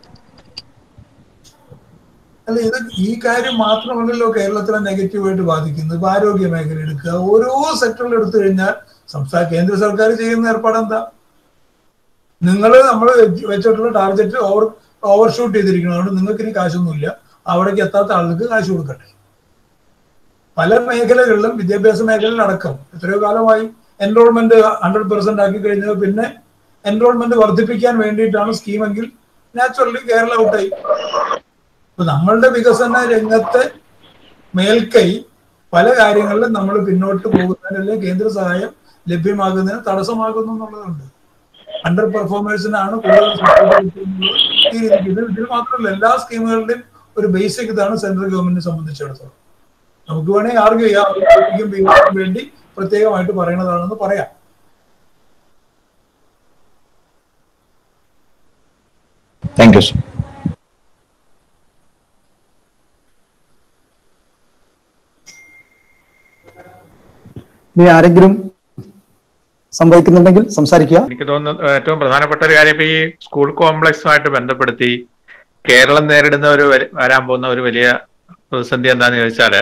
അല്ല ഇത് ഈ കാര്യം മാത്രമല്ലല്ലോ കേരളത്തിലെ നെഗറ്റീവായിട്ട് ബാധിക്കുന്നത് ഇപ്പൊ ആരോഗ്യ മേഖല എടുക്കുക ഓരോ സെക്ടറിൽ എടുത്തു കഴിഞ്ഞാൽ സംസ്ഥാന കേന്ദ്ര സർക്കാർ ചെയ്യുന്ന ഏർപ്പാട് എന്താ നിങ്ങൾ നമ്മൾ വെച്ചിട്ടുള്ള ടാർഗറ്റ് ഓവർ ഓവർഷൂട്ട് ചെയ്തിരിക്കണം അതുകൊണ്ട് നിങ്ങൾക്ക് ഇനി കാശൊന്നുമില്ല അവിടേക്ക് എത്താത്ത ആളുകൾക്ക് കാശ് കൊടുക്കട്ടെ പല മേഖലകളിലും വിദ്യാഭ്യാസ മേഖലയിൽ അടക്കം എത്രയോ കാലമായി എൻറോൾമെന്റ് ഹൺഡ്രഡ് പെർസെന്റ് ആക്കി കഴിഞ്ഞത് പിന്നെ എൻറോൾമെന്റ് വർദ്ധിപ്പിക്കാൻ വേണ്ടിയിട്ടാണ് സ്കീമെങ്കിൽ നാച്ചുറലി കേരള ഔട്ടായി അപ്പൊ നമ്മളുടെ വികസന രംഗത്തെ മേൽക്കൈ പല കാര്യങ്ങളിലും നമ്മൾ പിന്നോട്ട് പോകുന്നതിനല്ലേ കേന്ദ്ര സഹായം ലഭ്യമാകുന്നതിന് തടസ്സമാകുന്നു എന്നുള്ളതുണ്ട് അണ്ടർ പെർഫോമേഴ്സിനാണ് കൂടുതൽ support കിട്ടുന്നത് ഈ രീതിക്ക് ഇത് ഇതിൽ മാത്രമല്ല എല്ലാ സ്കീമുകളുടെയും ഒരു ബേസിക് ഇതാണ് സെൻട്രൽ ഗവൺമെന്റിനെ സംബന്ധിച്ചിടത്തോളം നമുക്ക് വേണമെങ്കിൽ ആർഗ്യൂ ചെയ്യാം അവർക്ക് ബീഹാറിനും വേണ്ടി പ്രത്യേകമായിട്ട് പറയണതാണെന്ന് പറയാം താങ്ക് യു സർ ഇനി ആരെങ്കിലും സംഭവിക്കുന്നുണ്ടെങ്കിൽ സംസാരിക്കുക എനിക്ക് തോന്നുന്നു ഏറ്റവും പ്രധാനപ്പെട്ട ഒരു കാര്യം ഇപ്പൊ ഈ സ്കൂൾ കോംപ്ലക്സുമായിട്ട് ബന്ധപ്പെടുത്തി കേരളം നേരിടുന്ന ഒരു വര- വരാൻ പോകുന്ന ഒരു വലിയ പ്രതിസന്ധി എന്താന്ന് ചോദിച്ചാല്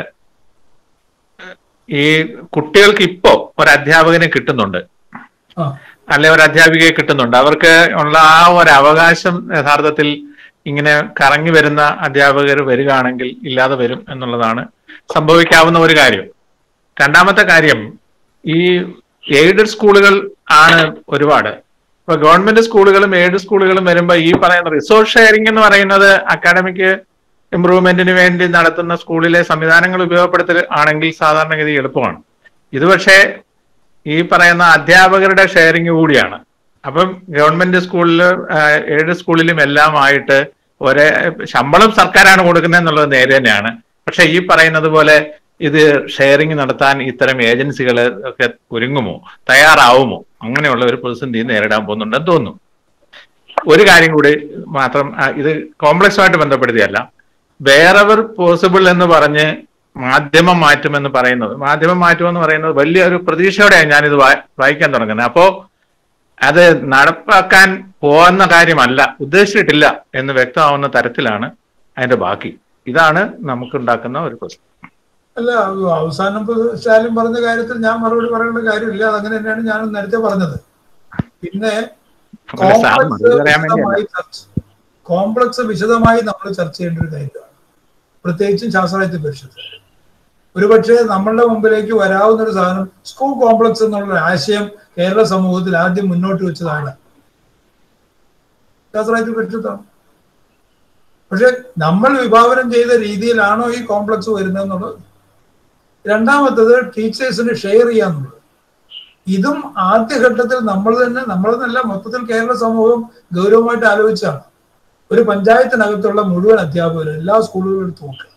ഈ കുട്ടികൾക്ക് ഇപ്പോ ഒരു അധ്യാപകനെ കിട്ടുന്നുണ്ട് ആ. അല്ലെ ഒരു അധ്യാപികയെ കിട്ടുന്നുണ്ട് അവർക്ക് ഉള്ള ആ ഒരു അവകാശം യഥാർത്ഥത്തിൽ ഇങ്ങനെ കറങ്ങി വരുന്ന അധ്യാപകർ വരികയാണെങ്കിൽ ഇല്ലാതെ വരും എന്നുള്ളതാണ് സംഭവിക്കാവുന്ന ഒരു കാര്യം രണ്ടാമത്തെ കാര്യം ഈ എയ്ഡഡ് സ്കൂളുകൾ ആണ് ഒരുപാട് ഇപ്പൊ ഗവൺമെന്റ് സ്കൂളുകളും എയ്ഡഡ് സ്കൂളുകളും വരുമ്പോ ഈ പറയുന്ന റിസോഴ്സ് ഷെയറിംഗ് എന്ന് പറയുന്നത് അക്കാഡമിക് ഇംപ്രൂവ്മെന്റിന് വേണ്ടി നടത്തുന്ന സ്കൂളിലെ സംവിധാനങ്ങൾ ഉപയോഗപ്പെടുത്തൽ ആണെങ്കിൽ സാധാരണഗതി എളുപ്പമാണ് ഇത് പക്ഷേ ഈ പറയുന്ന അധ്യാപകരുടെ ഷെയറിംഗ് കൂടിയാണ് അപ്പം ഗവൺമെന്റ് സ്കൂളിലും എയ്ഡഡ് സ്കൂളിലും എല്ലാം ആയിട്ട് ഒരേ ശമ്പളം സർക്കാരാണ് കൊടുക്കുന്നത് എന്നുള്ളത് നേരെ തന്നെയാണ് പക്ഷെ ഈ പറയുന്നത് പോലെ ഇത് ഷെയറിംഗ് നടത്താൻ ഇത്തരം ഏജൻസികൾ ഒക്കെ ഒരുങ്ങുമോ തയ്യാറാവുമോ അങ്ങനെയുള്ള ഒരു പ്രതിസന്ധി നേരിടാൻ പോകുന്നുണ്ടെന്ന് തോന്നുന്നു ഒരു കാര്യം കൂടി മാത്രം ആ, ഇത് കോംപ്ലക്സുമായിട്ട് ബന്ധപ്പെടുത്തിയല്ല വേറെവർ പോസിബിൾ എന്ന് പറഞ്ഞ് മാധ്യമം മാറ്റുമെന്ന് പറയുന്നത് മാധ്യമം മാറ്റുമെന്ന് പറയുന്നത് വലിയൊരു പ്രതീക്ഷയോടെയാണ് ഞാനിത് വാ- വായിക്കാൻ തുടങ്ങുന്നത് അപ്പോ അത് നടപ്പാക്കാൻ പോകുന്ന കാര്യമല്ല ഉദ്ദേശിച്ചിട്ടില്ല എന്ന് വ്യക്തമാവുന്ന തരത്തിലാണ് അതിന്റെ ബാക്കി ഇതാണ് നമുക്കുണ്ടാക്കുന്ന ഒരു പ്രശ്നം അല്ല അവസാനം ഇപ്പൊ സ്റ്റാലിൻ പറഞ്ഞ കാര്യത്തിൽ ഞാൻ മറുപടി പറയേണ്ട കാര്യമില്ല അതങ്ങനെ തന്നെയാണ് ഞാൻ നേരത്തെ പറഞ്ഞത് പിന്നെ അല്ല, സാർ മറുപടി പറയാൻ വേണ്ടിയല്ല. വിശദമായി ചർച്ച കോംപ്ലക്സ് വിശദമായി നമ്മൾ ചർച്ച ചെയ്യേണ്ട ഒരു കാര്യമാണ് പ്രത്യേകിച്ചും ശാസ്ത്രാജ്യ പരിഷത്ത് ഒരുപക്ഷെ നമ്മളുടെ മുമ്പിലേക്ക് വരാവുന്ന ഒരു സാധനം സ്കൂൾ കോംപ്ലക്സ് എന്നുള്ള ഒരു ആശയം കേരള സമൂഹത്തിൽ ആദ്യം മുന്നോട്ട് വെച്ചതാണ് ശാസ്ത്രാജ്യ പരിഷത്താണ് പക്ഷെ നമ്മൾ വിഭാവനം ചെയ്ത രീതിയിലാണോ ഈ കോംപ്ലക്സ് വരുന്നത് എന്നുള്ളത് രണ്ടാമത്തത് ടീച്ചേഴ്സിന് ഷെയർ ചെയ്യാന്നുള്ളത് ഇതും ആദ്യഘട്ടത്തിൽ നമ്മൾ തന്നെ നമ്മളെന്നല്ല മൊത്തത്തിൽ കേരള സമൂഹം ഗൗരവമായിട്ട് ആലോചിച്ചാണ് ഒരു പഞ്ചായത്തിനകത്തുള്ള മുഴുവൻ അധ്യാപകരും എല്ലാ സ്കൂളുകളും എടുത്ത് നോക്കുക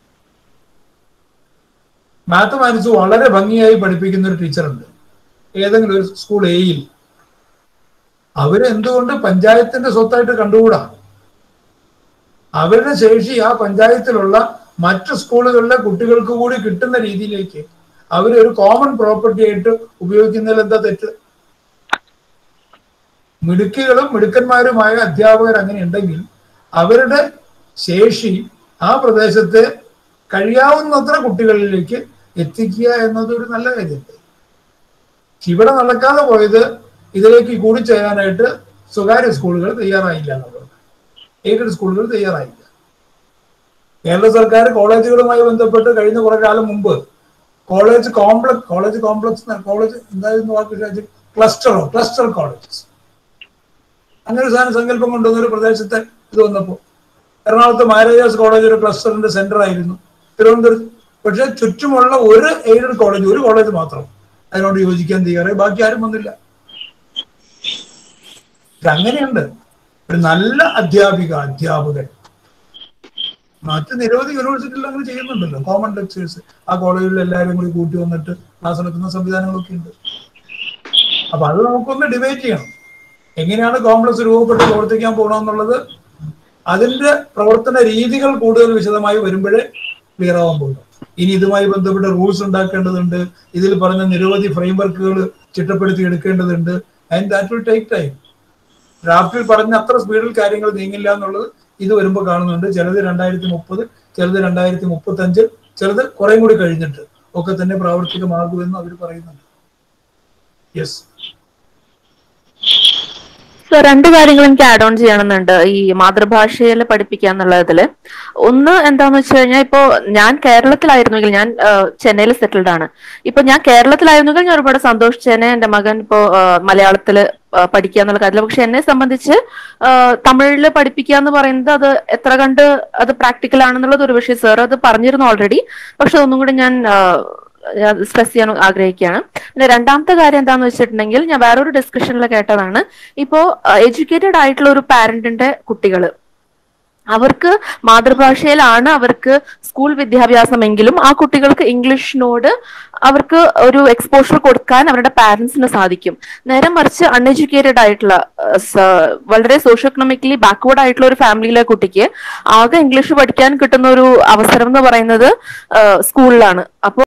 മാത്തമാറ്റിക്സ് വളരെ ഭംഗിയായി പഠിപ്പിക്കുന്ന ഒരു ടീച്ചറുണ്ട് ഏതെങ്കിലും ഒരു സ്കൂൾ എയിൽ അവര് എന്തുകൊണ്ട് പഞ്ചായത്തിന്റെ സ്വത്തായിട്ട് കണ്ടുകൂടാ അവരുടെ ശേഷി ആ പഞ്ചായത്തിലുള്ള മറ്റു സ്കൂളുകളിലെ കുട്ടികൾക്ക് കൂടി കിട്ടുന്ന രീതിയിലേക്ക് അവര് ഒരു കോമൺ പ്രോപ്പർട്ടി ആയിട്ട് ഉപയോഗിക്കുന്നതിൽ എന്താ തെറ്റ് മിടുക്കികളും മിടുക്കന്മാരുമായ അധ്യാപകർ അങ്ങനെ ഉണ്ടെങ്കിൽ അവരുടെ ശേഷി ആ പ്രദേശത്തെ കഴിയാവുന്നത്ര കുട്ടികളിലേക്ക് എത്തിക്കുക എന്നത് ഒരു നല്ല കാര്യമല്ലേ ഇവിടെ നടക്കാതെ പോയത് ഇതിലേക്ക് കൂടിച്ചേരാനായിട്ട് സ്വകാര്യ സ്കൂളുകൾ തയ്യാറായില്ല എന്നുള്ളത് എയ്ഡഡ് സ്കൂളുകൾ തയ്യാറായില്ല കേരള സർക്കാർ കോളേജുകളുമായി ബന്ധപ്പെട്ട് കഴിഞ്ഞ കുറെ കാലം മുമ്പ് college complex college complex college എന്തായിരുന്നു വാക്ക് ക്ലസ്റ്ററോ ക്ലസ്റ്റർ കോളേജസ് അങ്ങനെ ഒരു സാധനം സങ്കല്പം കൊണ്ടുവന്ന ഒരു പ്രദേശത്തെ ഇത് വന്നപ്പോൾ എറണാകുളത്ത് മഹാരാജാസ് കോളേജ് ഒരു ക്ലസ്റ്ററിന്റെ സെന്റർ ആയിരുന്നു തിരുവനന്തപുരത്ത് പക്ഷെ ചുറ്റുമുള്ള ഒരു എയ്ഡഡ് കോളേജ് ഒരു കോളേജ് മാത്രം അതിനോട് യോജിക്കാൻ തയ്യാറായി ബാക്കി ആരും വന്നില്ല ഇത് അങ്ങനെയുണ്ട് ഒരു നല്ല അധ്യാപിക അധ്യാപകൻ മറ്റ് നിരവധി യൂണിവേഴ്സിറ്റികൾ അങ്ങനെ ചെയ്യുന്നുണ്ടല്ലോ കോമൺ ലെക്ചേഴ്സ് ആ കോളേജിൽ എല്ലാവരും കൂടി കൂട്ടി വന്നിട്ട് ക്ലാസ് എടുക്കുന്ന സംവിധാനങ്ങളൊക്കെ ഉണ്ട് അപ്പൊ അത് നമുക്കൊന്ന് ഡിബേറ്റ് ചെയ്യണം എങ്ങനെയാണ് കോംപ്ലക്സ് രൂപപ്പെട്ട് പ്രവർത്തിക്കാൻ പോകണമെന്നുള്ളത് അതിന്റെ പ്രവർത്തന രീതികൾ കൂടുതൽ വിശദമായി വരുമ്പോഴേ ക്ലിയർ ആവാൻ പോകുന്നു ഇനി ഇതുമായി ബന്ധപ്പെട്ട റൂൾസ് ഉണ്ടാക്കേണ്ടതുണ്ട് ഇതിൽ പറഞ്ഞ നിരവധി ഫ്രെയിംവർക്കുകൾ ചിട്ടപ്പെടുത്തി എടുക്കേണ്ടതുണ്ട് and that will take time ഡ്രാഫ്റ്റിൽ പറഞ്ഞ അത്ര സ്പീഡിൽ കാര്യങ്ങൾ നീങ്ങില്ല എന്നുള്ളത് ഇത് വരുമ്പോൾ കാണുന്നുണ്ട് ചിലത് രണ്ടായിരത്തി മുപ്പത് ചിലത് രണ്ടായിരത്തി മുപ്പത്തി അഞ്ച് ചിലത് കുറേം കൂടി കഴിഞ്ഞിട്ട് ഒക്കെ തന്നെ പ്രാവർത്തികമാകുമെന്ന് അവർ പറയുന്നുണ്ട് യെസ് So, രണ്ട് കാര്യങ്ങൾ എനിക്ക് ആഡ് ഓൺ ചെയ്യണമെന്നുണ്ട് ഈ മാതൃഭാഷയിൽ പഠിപ്പിക്കുക എന്നുള്ളതില് ഒന്ന് എന്താന്ന് വെച്ച് കഴിഞ്ഞാൽ ഇപ്പോ ഞാൻ കേരളത്തിലായിരുന്നെങ്കിൽ ഞാൻ ചെന്നൈയിൽ സെറ്റിൽഡ് ആണ് ഇപ്പൊ ഞാൻ കേരളത്തിലായിരുന്നെങ്കിൽ ഞാൻ ഒരുപാട് സന്തോഷിച്ചേനെ എന്റെ മകൻ ഇപ്പോ മലയാളത്തില് ആ, പഠിക്കുക എന്നുള്ള കാര്യത്തിൽ പക്ഷെ എന്നെ സംബന്ധിച്ച് തമിഴിൽ പഠിപ്പിക്കുക എന്ന് പറയുന്നത് അത് എത്ര കണ്ട് അത് പ്രാക്ടിക്കൽ ആണെന്നുള്ളത് ഒരു വിഷയം സാർ അത് പറഞ്ഞിരുന്നു ഓൾറെഡി പക്ഷെ ഒന്നും കൂടി ഞാൻ സ്ട്രെസ് ചെയ്യാൻ ആഗ്രഹിക്കുകയാണ് പിന്നെ രണ്ടാമത്തെ കാര്യം എന്താണെന്ന് വെച്ചിട്ടുണ്ടെങ്കിൽ ഞാൻ വേറൊരു ഡിസ്കഷനിൽ കേട്ടതാണ് ഇപ്പോ എഡ്യൂക്കേറ്റഡ് ആയിട്ടുള്ള ഒരു പാരന്റിന്റെ കുട്ടികൾ അവർക്ക് മാതൃഭാഷയിലാണ് അവർക്ക് സ്കൂൾ വിദ്യാഭ്യാസമെങ്കിലും ആ കുട്ടികൾക്ക് ഇംഗ്ലീഷിനോട് അവർക്ക് ഒരു എക്സ്പോഷർ കൊടുക്കാൻ അവരുടെ പാരന്റ്സിന് സാധിക്കും നേരെ മറിച്ച് അൺഎഡ്യൂക്കേറ്റഡ് ആയിട്ടുള്ള അഹ് സ- വളരെ സോഷ്യോ എക്കണോമിക്കലി ബാക്ക്വേർഡ് ആയിട്ടുള്ള ഒരു ഫാമിലിയിലെ കുട്ടിക്ക് ആകെ ഇംഗ്ലീഷ് പഠിക്കാൻ കിട്ടുന്ന ഒരു അവസരം എന്ന് പറയുന്നത് ആഹ് സ്കൂളിലാണ് അപ്പോ